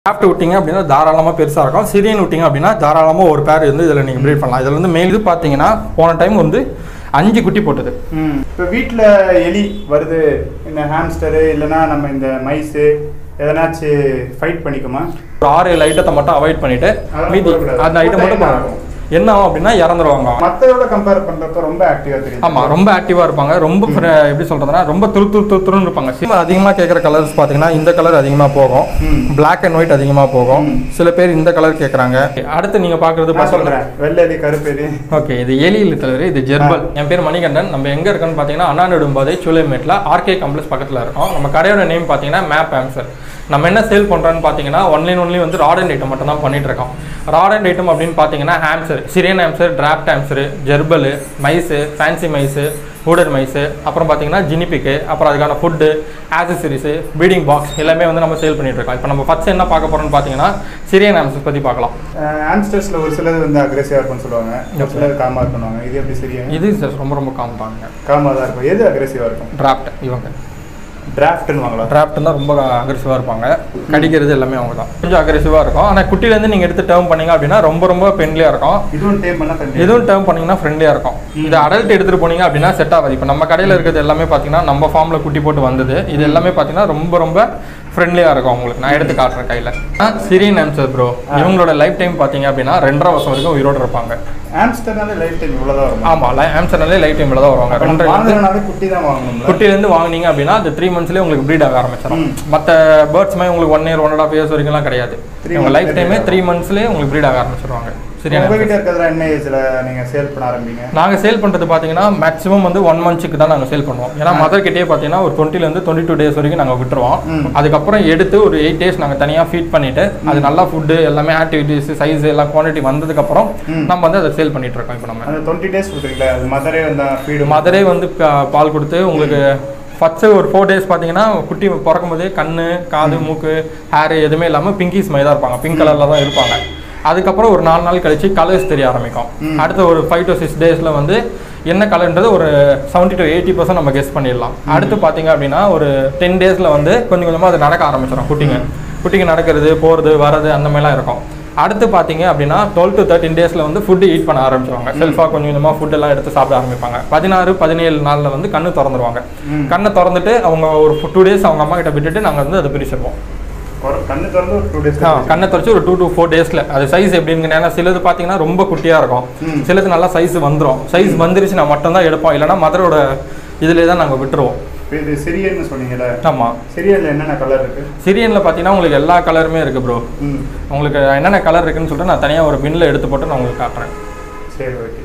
Draft விட்டிங்க அப்படின்னா தாராளமாக பெருசாக இருக்கும் சிரியன் விட்டிங்க அப்படின்னா தாராளமாக ஒரு பேர் வந்து இதில் நீங்கள் ப்ரீட் பண்ணலாம் இதில் வந்து மேல் இது பார்த்தீங்கன்னா போன டைம் வந்து அஞ்சு குட்டி போட்டது ம் இப்போ வீட்டில் எலி வருது இந்த ஹாம்ஸ்டரு இல்லைன்னா நம்ம இந்த மைஸு எதனாச்சும் ஃபைட் பண்ணிக்குமா ஒரு ஆறு ஏழு ஐட்டத்தை மட்டும் அவாய்ட் பண்ணிட்டு அதெல்லாம் மீதி போடக்கூடாது. அந்த ஐட்டம் மட்டும் போட்டா என்ன போடணும். என்ன ஆகும் அப்படின்னா இறந்துருவாங்க மற்றதோட கம்பேர் பண்ணுறப்ப ரொம்ப ஆக்டிவாக தெரியும் ஆமா ரொம்ப ஆக்டிவா இருப்பாங்க ரொம்ப fre- எப்படி சொல்றதுன்னா ரொம்ப துரு துரு துரு துருன்னு இருப்பாங்க சில அதிகமா கேட்குற கலர்ஸ் பாத்தீங்கன்னா இந்த கலர் அதிகமா போகும் ம். Black அண்ட் ஒயிட் அதிகமா போகும் ம். சில பேர் இந்த கலர் கேட்குறாங்க அடுத்து நீங்க பாக்குறது நான் பார்த்தீங்கன்னா சொல்கிறேன் வெள்ளை எலி கருப்பு எலி ஓகே இது எலி தலைவர் இது ஜெர்பல் என் பேர் மணிகண்டன் நம்ம எங்க இருக்கோம்னு பாத்தீங்கன்னா அண்ணா நெடும்பாதை சூளைமேட்ல ஆர்கே காம்ப்ளெக்ஸ் பக்கத்துல இருக்கோம் நம்ம கடையோட நேம் பாத்தீங்கன்னா மேப் ஆம்சர் நம்ம என்ன சேல் பண்றோம்னு பாத்தீங்கன்னா ஒன்லி ஒன்லி வந்து ராட் அண்ட் ஐட்டம் மட்டும் தான் பண்ணிட்டு இருக்கோம் ராட் அண்ட் ஐட்டம் அப்படின்னு பாத்தீங்கன்னா hamster Syrian hamster dwarf hamster gerbil mice fancy mice hooded mice அப்புறம் பார்த்தீங்கன்னா ஜினிபிக்கு அப்புறம் அதுக்கான ஃபுட்டு ஆக்சசரிஸு பீடிங் பாக்ஸ் எல்லாமே வந்து நம்ம சேல் பண்ணிட்டு இருக்கோம் இப்போ நம்ம ஃபர்ஸ்ட் என்ன பார்க்க போறோம்னு பார்த்தீங்கன்னா சிரியன் ஹாம்சர் பற்றி பார்க்கலாம் ஆம்ஸ்டர்ஸில் ஒரு சிலது வந்து அக்ரெசிவாக இருக்கும்னு சொல்லுவாங்க ஒரு சிலது காமாக இருக்குன்னு இது எப்படி சரியா இது ரொம்ப ரொம்ப காம் தாங்க காமாக தான் இருக்கும் எது அக்ரெசிவாக இருக்கும் டிராப்ட் இவங்க டிராஃப்ட்னு வாங்கலாம் டிராப்ட் தான் ரொம்ப அக்ரெசிவாக இருப்பாங்க கடிக்கிறது எல்லாமே அவங்க தான் கொஞ்சம் அக்ரெசிவாக இருக்கும் ஆனால் குட்டிலேருந்து நீங்கள் எடுத்து டேர்ம் பண்ணீங்க அப்படின்னா ரொம்ப ரொம்ப ஃப்ரெண்ட்லியாக இருக்கும் இதுவும் டேம் பண்ணால் தண்ணி இதுவும் டேர்ம் பண்ணீங்கன்னா ஃப்ரெண்ட்லியாக இருக்கும் இது அடல்ட் எடுத்துகிட்டு போனீங்க அப்படின்னா செட் ஆகாது இப்போ நம்ம கடையில் இருக்கிறது எல்லாமே பார்த்தீங்கன்னா நம்ம ஃபார்மில் குட்டி போட்டு வந்தது இது எல்லாமே பார்த்தீங்கன்னா ரொம்ப ரொம்ப ஃப்ரெண்ட்லியாக இருக்கும் உங்களுக்கு நான் எடுத்து காட்டுறேன் கையில் சிரியன் ஆம்சர் ப்ரோ இவங்களோட லைஃப் டைம் பார்த்தீங்க அப்படின்னா ரெண்டரை வருஷம் வரைக்கும் உயிரோடு இருப்பாங்க ஆம்ஸ்டர்னாலே லைஃப் டைம் இவ்வளோ தான் வரும் ஆமாம் ஆம்சர்னாலே லைஃப் டைமில் தான் வருவாங்க ரெண்டரை வாங்குறதுனால குட்டி தான் வாங்கணும்ல குட்டிலேருந்து வாங்குனீங்க அப்படின்னா அந்த த்ரீ மந்த்ஸ்லேயே உங்களுக்கு ப்ரீட் ஆக ஆரம்பிச்சிடும் ம். மற்ற பேர்ட்ஸ் மாதிரி உங்களுக்கு one year one and half years வரைக்கும்லாம் கிடையாது Three உங்கள் months லைஃப் டைமே breed த்ரீ மந்த்ஸ்லேயே உங்களுக்கு ப்ரீட் ஆக ஆரம்பிச்சிருவாங்க சரியா உங்க கிட்ட இருக்கிறதுல என்ன ஏஜ்ல நீங்க சேல் பண்ண ஆரம்பிங்க நாங்கள் சேல் பண்ணுறது பார்த்தீங்கன்னா மேக்ஸிமம் வந்து ஒன் மந்த்ஸுக்கு தான் நாங்கள் சேல் பண்ணுவோம் ஏன்னா மதர் கிட்டே பார்த்தீங்கன்னா ஒரு டுவெண்ட்டிலேருந்து டுவெண்ட்டி டூ டேஸ் வரைக்கும் நாங்கள் விட்டுருவோம் ம். அதுக்கப்புறம் எடுத்து ஒரு எயிட் டேஸ் நாங்கள் தனியாக ஃபீட் பண்ணிட்டு அது நல்லா ஃபுட்டு எல்லாமே ஆக்டிவிட்டீஸ் சைஸ் எல்லாம் குவான்டிட்டி வந்ததுக்கப்புறம் ம். நம்ம வந்து அதை சேல் பண்ணிட்டு இருக்கோம் இப்போ நம்ம அந்த டுவெண்ட்டி டேஸ் கொடுக்குறீங்களா அது மதரே வந்து ஃபீடு மதரே வந்து பா- பால் கொடுத்து உங்களுக்கு ஃபஸ்ட்டு ஒரு ஃபோர் டேஸ் பார்த்தீங்கன்னா குட்டி பிறக்கும் போதே கண்ணு காது மூக்கு ஹேர் எதுவுமே இல்லாமல் பிங்கிஸ் மாதிரி தான் இருப்பாங்க பிங்க் கலரில் தான் இருப்பாங்க அதுக்கப்புறம் ஒரு நாலு நாள் கழிச்சு கலர்ஸ் தெரிய ஆரம்பிக்கும் ம். அடுத்த ஒரு ஃபைவ் டு சிக்ஸ் டேஸில் வந்து என்ன கலர்ன்றது ஒரு செவன்ட்டி டு எயிட்டி பர்சன்ட் நம்ம கெஸ் பண்ணிடலாம் அடுத்து பார்த்தீங்க அப்படின்னா ஒரு டென் டேஸில் வந்து கொஞ்சம் கொஞ்சமாக அது நடக்க ஆரம்பிச்சிடும் குட்டிங்க குட்டிங்க நடக்கிறது போகிறது வர்றது அந்த மாதிரிலாம் இருக்கும் அடுத்து பார்த்தீங்க அப்படின்னா டுவெல் டு தேர்ட்டின் டேஸில் வந்து ஃபுட்டு ஈட் பண்ண ஆரம்பிச்சிருவாங்க செல்ஃபாக கொஞ்சம் கொஞ்சமாக ஃபுட் எல்லாம் எடுத்து சாப்பிட ஆரம்பிப்பாங்க பதினாறு பதினேழு நாளில் வந்து கண்ணு திறந்துருவாங்க ம். கண்ணை திறந்துட்டு அவங்க ஒரு டூ டேஸ் அவங்க அம்மா கிட்ட விட்டுட்டு நாங்கள் வந்து அதை பிரிச்சிருப்போம் ஒரு கண்ணு திறந்து ஒரு டூ டேஸ் ஆ, கண்ணை திறச்சு ஒரு டூ டு ஃபோர் டேஸில் அது சைஸ் எப்படின்னு ஏன்னா சிலது பார்த்தீங்கன்னா ரொம்ப குட்டியாக இருக்கும் ம். சிலது நல்லா சைஸ் வந்துடும் சைஸ் வந்துருச்சுன்னா மட்டும்தான் எடுப்போம் இல்லைன்னா மதரோட இதிலே தான் நாங்கள் விட்டுருவோம் இது சிரியன்னு சொன்னீங்கல்ல ஆமாம் சிரியன்ல என்னென்ன கலர் இருக்கு சிரியனில் பார்த்தீங்கன்னா உங்களுக்கு எல்லா கலருமே இருக்குது ப்ரோ ம் உங்களுக்கு என்னென்ன கலர் இருக்குன்னு சொல்லிட்டு நான் தனியாக ஒரு பின்னில் எடுத்து போட்டு நான் உங்களுக்கு காட்டுறேன் சரி ஓகே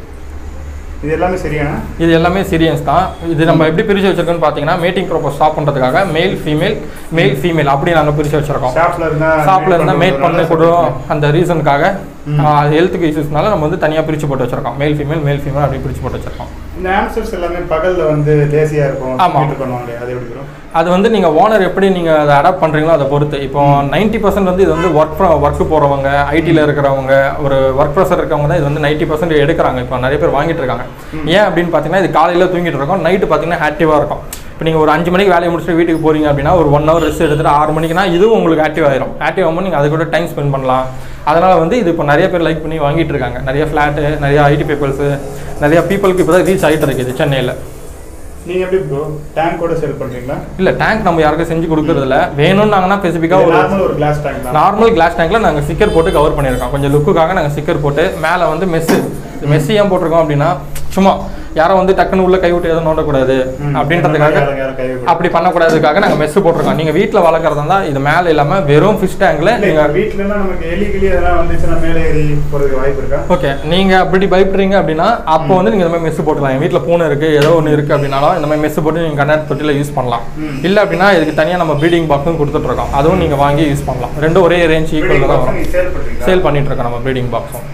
இது எல்லாமே சரியானா இது எல்லாமே சீரியன்ஸ் தான் இது நம்ம எப்படி பிரித்து வச்சிருக்கோம்னு பார்த்தீங்கன்னா மீட்டிங் ப்ரோப்போஸ் ஸ்டாப் பண்ணுறதுக்காக மேல் ஃபீமேல் மேல் ஃபீமேல் அப்படி நாங்கள் பிரித்து வச்சிருக்கோம் ஷாப்ல இருந்தா ஷாப்பில் இருந்தால் மேட் பண்ணி கொடுவோம் அந்த ரீசனுக்காக ம். ஹெல்த்துக்கு இஷ்யூஸ்னால நம்ம வந்து தனியாக பிரித்து போட்டு வச்சிருக்கோம் மேல் ஃபீமேல் மேல் ஃபீமேல் அப்படி பிரித்து போட்டு வச்சிருக்கோம் இந்த ஆம்ஸ்டர்ஸ் எல்லாமே பகல்ல வந்து லேசியா இருக்கும் ஆமா. வீட்டு பண்ணுவாங்க அது எப்படி இருக்கும் அது வந்து நீங்கள் ஓனர் எப்படி நீங்கள் அதை அடாப்ட் பண்ணுறீங்களோ அதை பொறுத்து இப்போ நைன்ட்டி பர்சன்ட் வந்து இது வந்து ஒர்க் ஒர்க் போகிறவங்க ஐடியில் இருக்கிறவங்க ஒரு ஒர்க் ப்ரெஷர் இருக்கவங்க தான் இது வந்து நைன்ட்டி பர்சன்ட் எடுக்கிறாங்க இப்போ நிறைய பேர் வாங்கிட்டு இருக்காங்க ஏன் அப்படின்னு பார்த்தீங்கன்னா இது காலையில் தூங்கிட்டு இருக்கோம் நைட்டு பார்த்தீங்கன்னா ஆக்டிவாக இருக்கும் இப்போ நீங்கள் ஒரு அஞ்சு மணிக்கு வேலையை முடிச்சுட்டு வீட்டுக்கு போறீங்க அப்படின்னா ஒரு ஒன் ஹவர் ரெஸ்ட் எடுத்துட்டு ஆறு மணிக்குனா இதுவும் உங்களுக்கு ஆக்டிவ் ஆயிரும் ஆக்டிவ் ஆகும்போது நீங்கள் அது கூட டைம் ஸ்பெண்ட் பண்ணலாம் அதனால் வந்து இது இப்போ நிறைய பேர் லைக் பண்ணி வாங்கிட்டு இருக்காங்க நிறைய ஃப்ளாட்டு நிறைய ஐடி பீப்புள்ஸு நிறைய பீப்புளுக்கு இப்போ தான் ரீச் ஆகிட்டு இருக்குது சென்னையில் நீங்க எப்படி ப்ரோ டேங்க் கூட செல் பண்றீங்களா இல்லை டேங்க் நம்ம யாருக்கும் செஞ்சு கொடுக்கறதில்ல வேணும்னாங்கன்னா ஸ்பெசிஃபிக்காக ஒரு நார்மல் ஒரு கிளாஸ் டேங்க் தான் நார்மல் கிளாஸ் டேங்க்ல நாங்கள் ஸ்டிக்கர் போட்டு கவர் பண்ணியிருக்கோம் கொஞ்சம் லுக்குக்காக நாங்கள் ஸ்டிக்கர் போட்டு மேலே வந்து மெஸ்ஸு மெஸ்ஸு ஏன் போட்டிருக்கோம் அப்படின்னா சும்மா யாரும் வந்து டக்குன்னு உள்ள கை விட்டு எதுவும் நோண்டக்கூடாது ம். அப்படின்றதுக்காக யாரும் யாரும் கை வைக்க அப்படி பண்ணக்கூடாதுக்காக நாங்கள் மெஸ்ஸு போட்டிருக்கோம் நீங்கள் வீட்டில் வளர்க்குறதா இருந்தால் இது மேலே இல்லாமல் வெறும் ஃபிஷ் டேங்கில் இல்ல, இப்ப நீங்கள் வீட்ல எல்லாம் நமக்கு எலி கிளி அதெல்லாம் வந்துச்சுன்னா மேலே ஏறி போறதுக்கு வாய்ப்பு இருக்கா ஓகே நீங்கள் அப்படி பயப்படுறீங்க அப்படின்னா அப்போ வந்து நீங்கள் இந்த மாதிரி மெஸ்ஸு போட்டுக்கலாம் என் வீட்டில் பூனை இருக்குது ஏதோ ஒன்று இருக்குது அப்படின்னாலும் இந்த மாதிரி மெஸ்ஸு போட்டு நீங்கள் கண்ணாடி தொட்டியில் யூஸ் பண்ணலாம் ம். இல்லை அப்படின்னா இதுக்கு தனியாக நம்ம ப்ரீடிங் பாக்ஸும் கொடுத்துட்ருக்கோம் அதுவும் நீங்கள் வாங்கி யூஸ் பண்ணலாம் ரெண்டும் ஒரே ரேஞ்ச் ஈக்குவலில் தான் வரும் சேல் பண்றீங்களா சேல் பண்ணிட்டு இருக்கோம் நம்ம ப்ரீடிங் பாக்ஸும்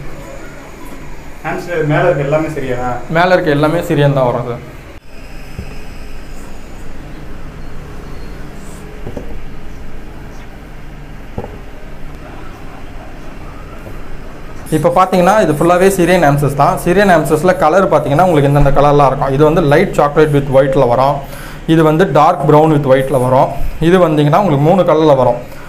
ஹேண்ட்ஸ்ல மேல இருக்க எல்லாமே சரியா மேலே இருக்க எல்லாமே சிரியன் தான் வரும் சார் இப்போ பார்த்தீங்கன்னா இது ஃபுல்லாகவே சிரியன் ஆம்சஸ் தான் சிரியன் ஆம்சஸில் கலர் பார்த்தீங்கன்னா உங்களுக்கு இந்தந்த கலர்லாம் இருக்கும் இது வந்து லைட் சாக்லேட் வித் ஒயிட்டில் வரும் இது வந்து டார்க் ப்ரௌன் வித் ஒயிட்டில் வரும் இது வந்தீங்கன்னா உங்களுக்கு மூணு கலரில் வரும்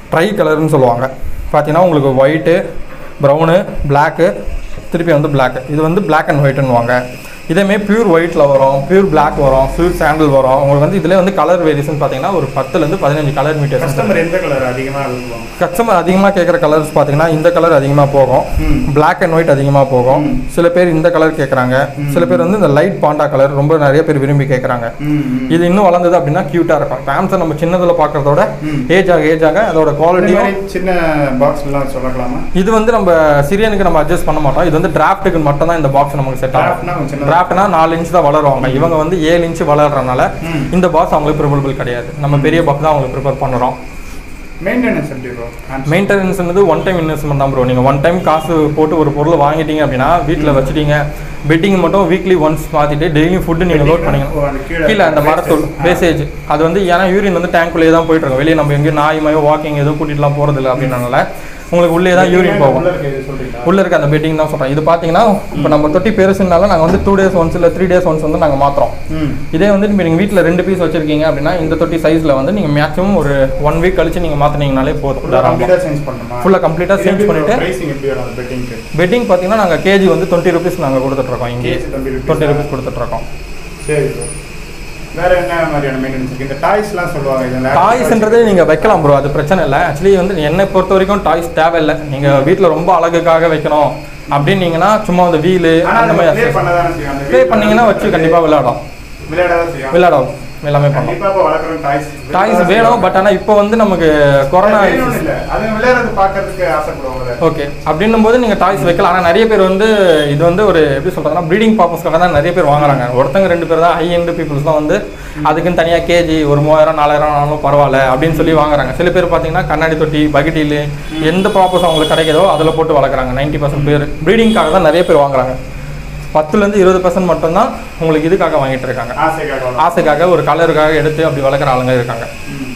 ட்ரை கலர்னு சொல்லுவாங்க பார்த்தீங்கன்னா உங்களுக்கு ஒயிட்டு ப்ரௌனு பிளாக்கு திருப்பி வந்து பிளாக் இது வந்து பிளாக் அண்ட் ஒயிட்னுவாங்க இதேமே பியூர் ஒயிட்டில் வரும் பியூர் பிளாக் வரும் பியூர் சாண்டில் வரும் உங்களுக்கு வந்து இதில் வந்து கலர் வேரியேஷன் பார்த்தீங்கன்னா ஒரு பத்துலேருந்து பதினஞ்சு கலர் மீட்டர்ஸ் கஸ்டமர் எந்த கலர் அதிகமாக விரும்புவாங்க கஸ்டமர் அதிகமாக கேட்குற கலர்ஸ் பார்த்தீங்கன்னா இந்த கலர் அதிகமாக போகும் ம். Black அண்ட் ஒயிட் அதிகமாக போகும் ம். சில பேர் இந்த கலர் கேட்குறாங்க சில பேர் வந்து இந்த லைட் பாண்டா கலர் ரொம்ப நிறைய பேர் விரும்பி கேட்குறாங்க ம் ம். இது இன்னும் வளர்ந்தது அப்படின்னா க்யூட்டாக இருக்கும் சாம்சங் நம்ம சின்னதில் பார்க்குறதோட ம். ஏஜ் ஆக ஏஜ் ஆக அதோட இந்த குவாலிட்டியும் மாதிரி சின்ன பாக்ஸ்லாம் சொல்லலாமா இது வந்து நம்ம சிரியனுக்கு நம்ம அட்ஜஸ்ட் பண்ண மாட்டோம் இது வந்து டிராஃப்ட்டுக்கு மட்டும் தான் இந்த பாக்ஸ் நமக்கு செட் ஆகும் டிராஃப்ட்னா கொஞ்சம் சின்னதா டிராஃப்ட்னா நாலு இன்ச் தான் வளருவாங்க இவங்க வந்து ஏழு இன்ச் வளர்றதுனால ம். இந்த பாக்ஸ் அவங்களுக்கு ப்ரிஃபரபிள் கிடையாது நம்ம பெரிய பாக்ஸ் தான் அவங்களுக்கு ப்ரிஃபர் பண்ணுறோம் மெயின்டெனன்ஸ் எப்படி ப்ரோ மெயின்டெனன்ஸ் வந்து ஒன் டைம் இன்வெஸ்ட்மெண்ட் தான் ப்ரோ நீங்கள் ஒன் டைம் காசு போட்டு ஒரு பொருளை வாங்கிட்டீங்க அப்படின்னா வீட்டில் வச்சுட்டீங்க பெட்டிங் மட்டும் வீக்லி ஒன்ஸ் மாற்றிட்டு டெய்லியும் ஃபுட்டு நீங்கள் லோட் பண்ணீங்க கீழே அந்த மரத்தூள் வேஸ்டேஜ் அது வந்து ஏன்னா யூரின் வந்து டேங்க்குள்ளேயே தான் போயிட்டு இருக்கும் வெளியே நம்ம எங்கேயும் நாய் மயோ வாக்கிங் எதுவும் கூட்டிகிட்டுலாம் போகிறது இல்லை அப்படின்றனால உங்களுக்கு உள்ளே தான் யூரின் போகும் சொல்றீங்களா உள்ள இருக்க அந்த பெட்டிங் தான் சொல்கிறேன் இது பார்த்தீங்கன்னா இப்போ நம்ம தொட்டி பெருசுனால நாங்கள் வந்து டூ டேஸ் ஒன்ஸ் இல்லை த்ரீ டேஸ் ஒன்ஸ் வந்து நாங்கள் மாற்றுறோம் ம் இதே வந்து இப்போ நீங்கள் வீட்டில் ரெண்டு பீஸ் வச்சிருக்கீங்க அப்படின்னா இந்த தொட்டி சைஸில் வந்து நீங்கள் மேக்ஸிமம் ஒரு ஒன் வீக் கழிச்சு நீங்கள் மாற்றினீங்கனாலே போதும் ஃபுல்லாக தாராளமாக கம்ப்ளீட்டாக சேஞ்ச் பண்ணணுமா ஃபுல்லாக கம்ப்ளீட்டாக சேஞ்ச் பண்ணிவிட்டு ப்ரைஸிங் எப்படி வரும் அந்த பெட்டிங்க்கு பெட்டிங் பார்த்தீங்கன்னா நாங்கள் கேஜி வந்து டுவெண்ட்டி ருபீஸ் நாங்கள் கொடுத்துட்ருக்கோம் இங்கே கேஜி டுவெண்ட்டி டுவெண்ட்டி ருபீஸ் கொடுத்துட்ருக்கோம் சரி ப்ரோ வேற என்ன மாதிரியான மெயின்டெனன்ஸ் இருக்கு இந்த டாய்ஸ்லாம் சொல்லுவாங்க இதெல்லாம் டாய்ஸ்ன்றது நீங்கள் வைக்கலாம் ப்ரோ அது பிரச்சனை இல்லை ஆக்சுவலி வந்து என்னை பொறுத்த வரைக்கும் டாய்ஸ் தேவையில்லை நீங்கள் வீட்டில் ரொம்ப அழகுக்காக வைக்கணும் அப்படின்னீங்கன்னா சும்மா அந்த வீலு ஆனா அந்த ப்ளே மாதிரி பண்ண தானே செய்யும் அந்த ப்ளே பண்ணீங்கன்னா வச்சு கண்டிப்பாக விளையாடும் விளையாட தான் செய்யும் விளையாடும் எல்லாமே பண்ணலாம் கண்டிப்பா இப்போ வளர்க்குற டாய்ஸ் டாய்ஸ் வேணும் பட் ஆனால் இப்போ வந்து நமக்கு கொரோனா வேணும்னு இல்ல அது விளையாடுறது பார்க்கறதுக்கு ஆசைப்படுவாங்க ஓகே அப்படின்னும் போது நீங்கள் டாய்ஸ் வைக்கலாம் ஆனால் நிறைய பேர் வந்து இது வந்து ஒரு எப்படி சொல்கிறதுனா ப்ரீடிங் பர்பஸ்க்காக தான் நிறைய பேர் வாங்குறாங்க ஒருத்தங்க ரெண்டு பேர் தான் ஹை எண்டு பீப்புள்ஸ் தான் வந்து அதுக்குன்னு தனியாக கேஜி ஒரு மூவாயிரம் நாலாயிரம் ஆனாலும் பரவாயில்ல அப்படின்னு சொல்லி வாங்குறாங்க சில பேர் பார்த்தீங்கன்னா கண்ணாடி தொட்டி பக்கெட்டில் எந்த ப்ராப்பர்ஸ் அவங்களுக்கு கிடைக்குதோ அதில் போட்டு வளர்க்குறாங்க 90% பர்சன்ட் பேர் ப்ரீடிங்காக தான் நிறைய பேர் வாங்குறாங்க பத்துலேருந்து இருபது பர்சன்ட் மட்டும்தான் உங்களுக்கு இதுக்காக வாங்கிட்டு இருக்காங்க ஆசைக்காக வளர்க்குறாங்க. ஆசைக்காக ஒரு கலருக்காக எடுத்து அப்படி வளர்க்குற ஆளுங்க இருக்காங்க ம்.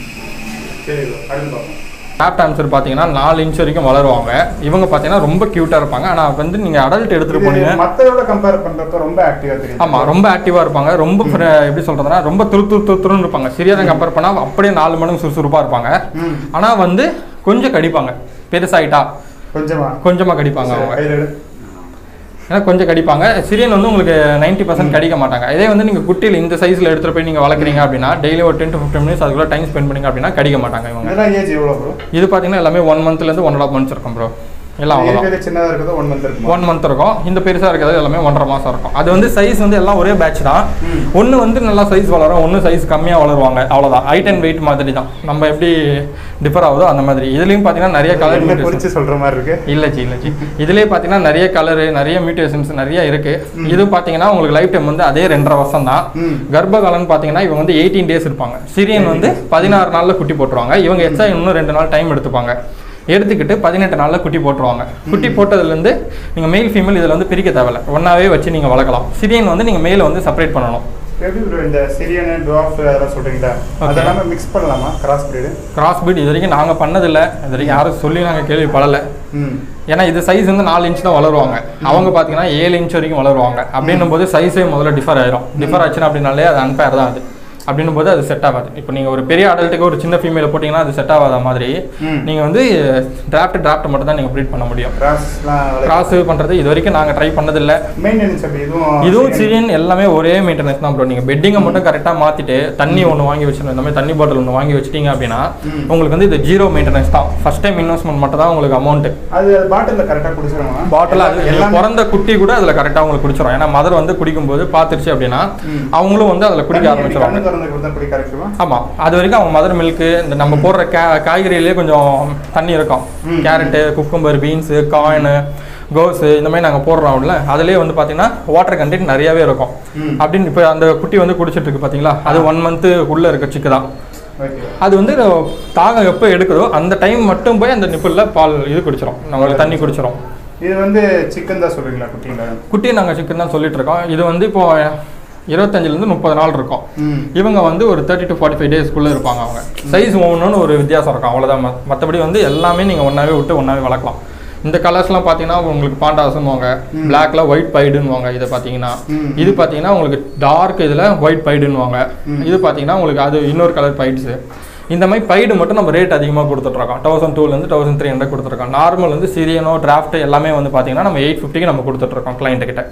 சரி bro. அடுத்து பார்ப்போம் டாப் டான்சர் பார்த்தீங்கன்னா நாலு இன்ச் வரைக்கும் வளருவாங்க இவங்க பார்த்தீங்கன்னா ரொம்ப க்யூட்டாக இருப்பாங்க ஆனால் வந்து நீங்கள் அடல்ட் எடுத்துகிட்டு போனீங்க இது மத்ததோட கம்பேர் பண்றப்ப ரொம்ப ஆக்டிவா தெரியும் ஆமாம் ரொம்ப ஆக்டிவாக இருப்பாங்க ரொம்ப fre- எப்படி சொல்கிறதுனா ரொம்ப துரு துரு துரு துருன்னு இருப்பாங்க சிறியதை கம்பேர் பண்ணால் அப்படியே நாலு மடங்கு சுறுசுறுப்பாக இருப்பாங்க ம். ஆனால் வந்து கொஞ்சம் கடிப்பாங்க பெருசாயிட்டா கொஞ்சமா கொஞ்சமாக கடிப்பாங்க அவங்க கையில எடு. ஏன்னா கொஞ்சம் கடிப்பாங்க சிரியன் வந்து உங்களுக்கு 90% பர்சன்ட் கடிக்க மாட்டாங்க இதே வந்து நீங்கள் குட்டியில் இந்த சைஸில் எடுத்துகிட்டு போய் நீங்கள் வளர்க்குறீங்க அப்படின்னா டெய்லி ஒரு டென் டு ஃபிஃப்டின் மினிட்ஸ் அதுக்குள்ள டைம் ஸ்பெண்ட் பண்ணீங்க அப்படின்னா கடிக்க மாட்டாங்க இவங்க இதெல்லாம் ஏஜ் எவ்வளவு ப்ரோ இது பார்த்தீங்கன்னா எல்லாமே ஒன் மந்த்லேருந்து ஒன் அண்ட் ஆஃப் மந்த்ஸ் இருக்கும் ப்ரோ எல்லாம் அவ்வளோதான் இருக்கிறது சின்னதா இருக்கிறது ஒன் மந்த் இருக்குமா ஒன் மந்த் இருக்கும் இந்த பெருசாக இருக்கிறது எல்லாமே ஒன்றரை மாதம் இருக்கும் அது வந்து சைஸ் வந்து எல்லாம் ஒரே பேட்ச் தான் ம். ஒன்று வந்து நல்லா சைஸ் வளரும் ஒன்று சைஸ் கம்மியாக வளருவாங்க அவ்வளோதான் ஹைட் அண்ட் வெயிட் மாதிரி தான் நம்ம எப்படி டிஃபர் ஆகுதோ அந்த மாதிரி இதுலேயும் பார்த்தீங்கன்னா நிறைய என்ன கலர் குறிச்சு சொல்ற மாதிரி இருக்கு இல்லச்சி இல்லச்சி இதுலேயே பார்த்தீங்கன்னா நிறைய கலரு நிறைய மியூட்டேஷன்ஸ் நிறைய இருக்கு ம். இது பார்த்தீங்கன்னா உங்களுக்கு லைஃப் டைம் வந்து அதே ரெண்டரை வருஷம் தான் ம். கர்ப்பகாலம்னு பார்த்தீங்கன்னா இவங்க வந்து எயிட்டீன் டேஸ் இருப்பாங்க சிரியன் வந்து பதினாறு நாளில் குட்டி போட்டுருவாங்க இவங்க எச்சா இன்னும் ரெண்டு நாள் டைம் எடுத்துப்பாங்க எடுத்துக்கிட்டு பதினெட்டு நாளில் குட்டி போட்டுருவாங்க குட்டி போட்டதுலேருந்து நீங்கள் மேல் ஃபீமேல் இதில் வந்து பிரிக்க தேவையில்ல ஒன்றாவே வச்சு நீங்கள் வளர்க்கலாம் சிரியன் வந்து நீங்கள் மேலே வந்து செப்பரேட் பண்ணணும் எப்படி ப்ரோ இந்த சிரியனு டுவாஃப் அதெல்லாம் சொல்றீங்களா Okay. அதெல்லாம் மிக்ஸ் பண்ணலாமா கிராஸ் பிரீடு கிராஸ் பீட் இது வரைக்கும் நாங்கள் பண்ணதில்லை இது வரைக்கும் யாரும் சொல்லி நாங்கள் கேள்விப்படலை ம் ஏன்னா இது சைஸ் வந்து நாலு இன்ச் தான் வளருவாங்க அவங்க பார்த்தீங்கன்னா ஏழு இன்ச் வரைக்கும் வளருவாங்க அப்படின்னும் போது சைஸே முதல்ல டிஃபர் ஆயிரும் டிஃபர் ஆச்சுன்னா அப்படின்னாலே அது அன்பேர் தான் அது அப்படின்னும் போது அது செட் ஆகாது இப்போ நீங்கள் ஒரு பெரிய அடல்ட்டுக்கு ஒரு சின்ன ஃபீமேல போட்டிங்கன்னா அது செட் ஆகாத மாதிரி ம். நீங்கள் வந்து டிராஃப்ட் டிராஃப்ட் மட்டும் தான் நீங்கள் ப்ரீட் பண்ண முடியும் கிராஸ்லாம் கிராஸ் பண்ணுறது இது வரைக்கும் நாங்கள் ட்ரை பண்ணதில்லை மெயின்டெனன்ஸ் அப்படி இதுவும் இதுவும் சிரியன் எல்லாமே ஒரே மெயின்டெனன்ஸ் தான் ப்ரோ நீங்கள் பெட்டிங்கை மட்டும் கரெக்டாக மாற்றிட்டு தண்ணி ஒன்று வாங்கி வச்சிடணும் இந்த மாதிரி தண்ணி பாட்டில் ஒன்று வாங்கி வச்சிட்டீங்க அப்படின்னா ம். உங்களுக்கு வந்து இது ஜீரோ மெயின்டெனன்ஸ் தான் ஃபஸ்ட் டைம் இன்வெஸ்ட்மெண்ட் மட்டும் தான் உங்களுக்கு அமௌண்ட்டு அது பாட்டிலில் கரெக்டாக குடிச்சிருவாங்க பாட்டில் அது நீங்க எல்லாம் பிறந்த குட்டி கூட அதில் கரெக்டாக உங்களுக்கு குடிச்சிடும் ஏன்னா மதர் வந்து குடிக்கும்போது பார்த்துருச்சு அப்படின்னா ம். அவங்களும் வந்து அதில் குடிக்க ஆரம்பிச்சிருவாங்க கண்ணு திறந்து கொடுத்தா குடி கரெக்டுமா ஆமாம் அது வரைக்கும் அவங்க மதர் மில்க்கு இந்த நம்ம போடுற கா காய்கறியிலே கொஞ்சம் தண்ணி இருக்கும் ம். கேரட்டு குக்கும்பர் பீன்ஸு காயினு கோஸு இந்த மாதிரி நாங்கள் போடுறோம்ல அதுலேயே வந்து பார்த்தீங்கன்னா வாட்டர் கண்டென்ட் நிறையவே இருக்கும் ம். அப்படின்னு இப்போ அந்த குட்டி வந்து குடிச்சிட்டு இருக்கு பார்த்தீங்களா அது ஒன் மந்த்து உள்ளே இருக்க சிக்கு தான் ஓகே அது வந்து தாகம் எப்போ எடுக்குதோ அந்த டைம் மட்டும் போய் அந்த நிப்பிளில் பால் இது குடிச்சிடும் நம்மளுக்கு தண்ணி குடிச்சிடும் இது வந்து சிக்கன் தான் சொல்றீங்களா குட்டிங்களா குட்டியை நாங்கள் சிக்கன் தான் சொல்லிட்டு இருக்கோம் இது வந்து இப்போ இருபத்தஞ்சிலேருந்து முப்பது நாள் இருக்கும் ம் இவங்க வந்து ஒரு தேர்ட்டி டு ஃபார்ட்டி ஃபைவ் டேஸ்க்குள்ளே இருப்பாங்க அவங்க சைஸ் ஒவ்வொன்றுன்னு ஒரு வித்தியாசம் இருக்கும் அவ்வளோதான் ம- மற்றபடி வந்து எல்லாமே நீங்கள் ஒன்றாவே விட்டு ஒன்றாவே வளர்க்கலாம் இந்த கலர்ஸ்லாம் பார்த்தீங்கன்னா உங்களுக்கு பாண்டாஸ்ன்னுவாங்க ம். பிளாக்ல ஒயிட் பைடுன்னுவாங்க இதை பார்த்தீங்கன்னா ம். இது பார்த்தீங்கன்னா உங்களுக்கு டார்க் இதில் ஒயிட் பைடுன்னுவாங்க ம். இது பார்த்தீங்கன்னா உங்களுக்கு அது இன்னொரு கலர் பைட்ஸு இந்த மாதிரி பைடு மட்டும் நம்ம ரேட் அதிகமாக கொடுத்துட்ருக்கோம் தௌசண்ட் டூலேருந்து தௌசண்ட் த்ரீ ஹண்ட்ரட் கொடுத்துருக்கோம் நார்மல் வந்து சிரியனோ டிராஃப்ட் எல்லாமே வந்து பார்த்தீங்கன்னா நம்ம எயிட் ஃபிஃப்டிக்கு நம்ம கொடுத்துட்ருக்கோம் client கிட்ட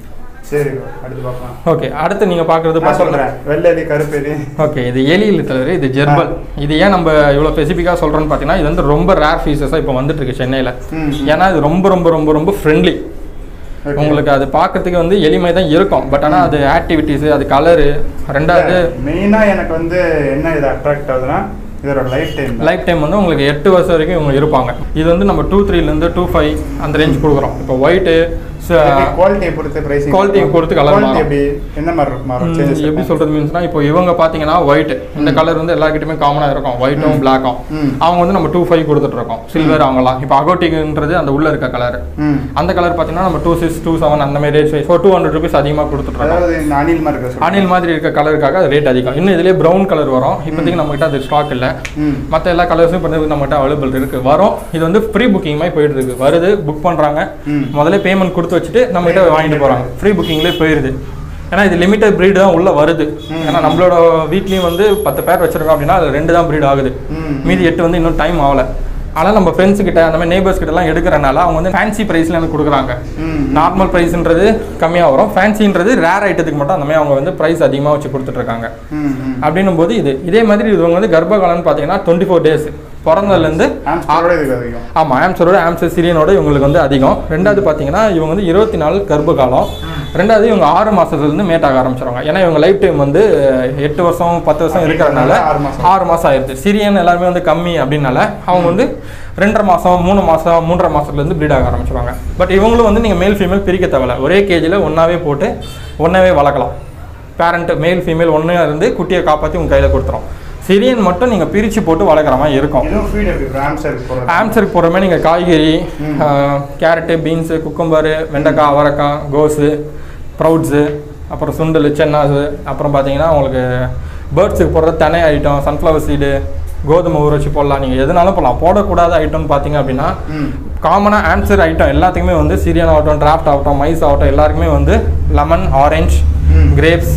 சரி bro. அடுத்து பார்க்கலாம் ஓகே அடுத்து நீங்கள் பார்க்குறது நான் சொல்றேன் வெள்ளை கருப்பெலி ஓகே இது எலியில் தவிர இது ஜெர்பல் இது ஏன் நம்ம இவ்வளோ ஸ்பெசிஃபிக்காக சொல்கிறோன்னு பார்த்தீங்கன்னா இது வந்து ரொம்ப ரேர் ஃபீச்சர்ஸாக இப்போ வந்துட்டு இருக்கு சென்னையில் ம் ஏன்னா இது ரொம்ப ரொம்ப ரொம்ப ரொம்ப ஃப்ரெண்ட்லி Okay. உங்களுக்கு அது பார்க்கறதுக்கு வந்து எளிமை தான் இருக்கும் பட் ஆனால் அது ஆக்டிவிட்டீஸு அது கலரு ரெண்டாவது மெயினா எனக்கு வந்து என்ன இது அட்ராக்ட் ஆகுதுன்னா இதோட லைஃப் டைம் லைஃப் டைம் வந்து உங்களுக்கு எட்டு வருஷம் வரைக்கும் இவங்க இருப்பாங்க இது வந்து நம்ம டூ த்ரீலேருந்து டூ ஃபைவ் அந்த ரேஞ்ச் கொடுக்குறோம் இப்போ ஒயிட்டு குவாலிட்டியை பொறுத்து பிரைசிங் Quality ய பொறுத்து colour மாறும். எப்படி என்ன மாதிரி இருக்கும் மாறும் changes எப்படி இருக்கும்? சொல்றது மீன்ஸ்னா இப்போ இவங்க பார்த்தீங்கன்னா ஒயிட் இந்த கலர் வந்து எல்லாருக்கிட்டுமே காமனாக இருக்கும் ஒயிட்டும் பிளாக்கும் ம். அவங்க வந்து நம்ம டூ ஃபைவ் கொடுத்துட்டு இருக்கோம் சில்வர் அவங்கலாம் இப்போ அகோட்டிக்ன்றது அந்த உள்ள இருக்க கலர் ம் அந்த கலர் பார்த்தீங்கன்னா நம்ம டூ சிக்ஸ் டூ செவன் அந்த மாதிரி rate wise two hundred rupees அதிகமாக கொடுத்துட்டு இருக்கோம் அதாவது இந்த அணில் மாதிரி இருக்க சொல்றீங்க. அணில் மாதிரி இருக்க கலருக்காக அது ரேட் அதிகம் இன்னும் இதுலேயே ப்ரௌன் கலர் வரும் இப்போதைக்கு நம்மகிட்ட அது ஸ்டாக் இல்லை ம் மற்ற எல்லா கலர்ஸும் இப்போ வந்து நம்மகிட்ட அவைலபிள் இருக்கு வரும் இது வந்து ப்ரீ புக்கிங் மாதிரி போயிட்டு இருக்கு வருது புக் பண்ணுறாங்க ம் முதல்ல பேமெண்ட் கொடுத்து வச்சுட்டு நம்மகிட்ட வாங்கிட்டு போகிறாங்க ஃப்ரீ புக்கிங்லேயே போயிடுது ஏன்னா இது லிமிட்டட் breed தான் உள்ள வருது ம். ஏன்னா நம்மளோட வீட்லேயும் வந்து பத்து பேர் வச்சிருக்கோம் அப்படின்னா அது ரெண்டு தான் breed ஆகுது ம் மீதி எட்டு வந்து இன்னும் டைம் ஆகல ஆனால் நம்ம ஃப்ரெண்ட்ஸ் கிட்ட அந்த மாதிரி நeighbours கிட்ட எல்லாம் எடுக்கிறனால அவங்க வந்து ஃபேன்சி ப்ரைஸில் எனக்கு கொடுக்குறாங்க ம் நார்மல் ப்ரைஸ்ன்றது கம்மியாக வரும் ஃபேன்சின்றது ரேர் ஐட்டத்துக்கு மட்டும் அந்த மாதிரி அவங்க வந்து ப்ரைஸ் அதிகமாக வச்சு கொடுத்துட்ருக்காங்க ம் ம் அப்படின்னும் போது இது இதே மாதிரி இவங்க வந்து கர்ப்பகாலம்னு பார்த்தீங்கன்னா டுவெண்ட்டி ஃபோர் டேஸ் பிறந்ததுலேருந்து ஆம்ஸ்டரோட இதுக்கு அதிகம் ஆமாம் ஆம்சரோட ஆம்சர் சிரியனோட இவங்களுக்கு வந்து அதிகம் ரெண்டாவது பார்த்தீங்கன்னா இவங்க வந்து இருபத்தி நாலு கர்ப்பகாலம் ரெண்டாவது இவங்க ஆறு மாசத்துலேருந்து மேட்டாக ஆரம்பிச்சிருவாங்க ஏன்னா இவங்க லைஃப் டைம் வந்து எட்டு வருஷம் பத்து வருஷம் இருக்கிறனால ஆறு மாசம். ஆறு மாதம் ஆயிடுது சிரியன் எல்லாருமே வந்து கம்மி அப்படின்னால அவங்க வந்து ரெண்டரை மாதம் மூணு மாதம் மூன்றரை மாதத்துலேருந்து ப்ரீட் ஆக ஆரம்பிச்சிருவாங்க பட் இவங்களும் வந்து நீங்கள் மேல் ஃபீமேல் பிரிக்க தேவையில்ல ஒரே கேஜில் ஒன்றாவே போட்டு ஒன்றாவே வளர்க்கலாம் பேரண்ட் மேல் ஃபீமேல் ஒன்றா இருந்து குட்டியை காப்பாற்றி உங்கள் கையில் கொடுத்துரும் சிரியன் மட்டும் நீங்கள் பிரித்து போட்டு வளர்க்குற மாதிரி இருக்கும் இதுவும் ஃபீட் எப்படி bro? ஆம்ஸ்டருக்கு போறது ஆம்சருக்கு போகிற மாதிரி நீங்கள் காய்கறி ம். கேரட்டு பீன்ஸு குக்கும்பரு வெண்டைக்காய் அவரைக்காய் கோஸு ப்ரௌட்ஸு அப்புறம் சுண்டல் சென்னாஸு அப்புறம் பார்த்தீங்கன்னா உங்களுக்கு பேர்ட்ஸுக்கு போடுற தனை ஐட்டம் சன்ஃப்ளவர் சீடு கோதுமை ஊற வச்சு போடலாம் நீங்கள் எதுனாலும் போடலாம் போடக்கூடாத ஐட்டம்னு பார்த்தீங்க அப்படின்னா ம் காமனாக ஆன்சர் ஐட்டம் எல்லாத்துக்குமே வந்து சீரியன் ஆகட்டும் டிராஃப்ட் ஆகட்டும் மைஸ் ஆகட்டும் எல்லாருக்குமே வந்து லெமன் ஆரஞ்சு ம். கிரேப்ஸ்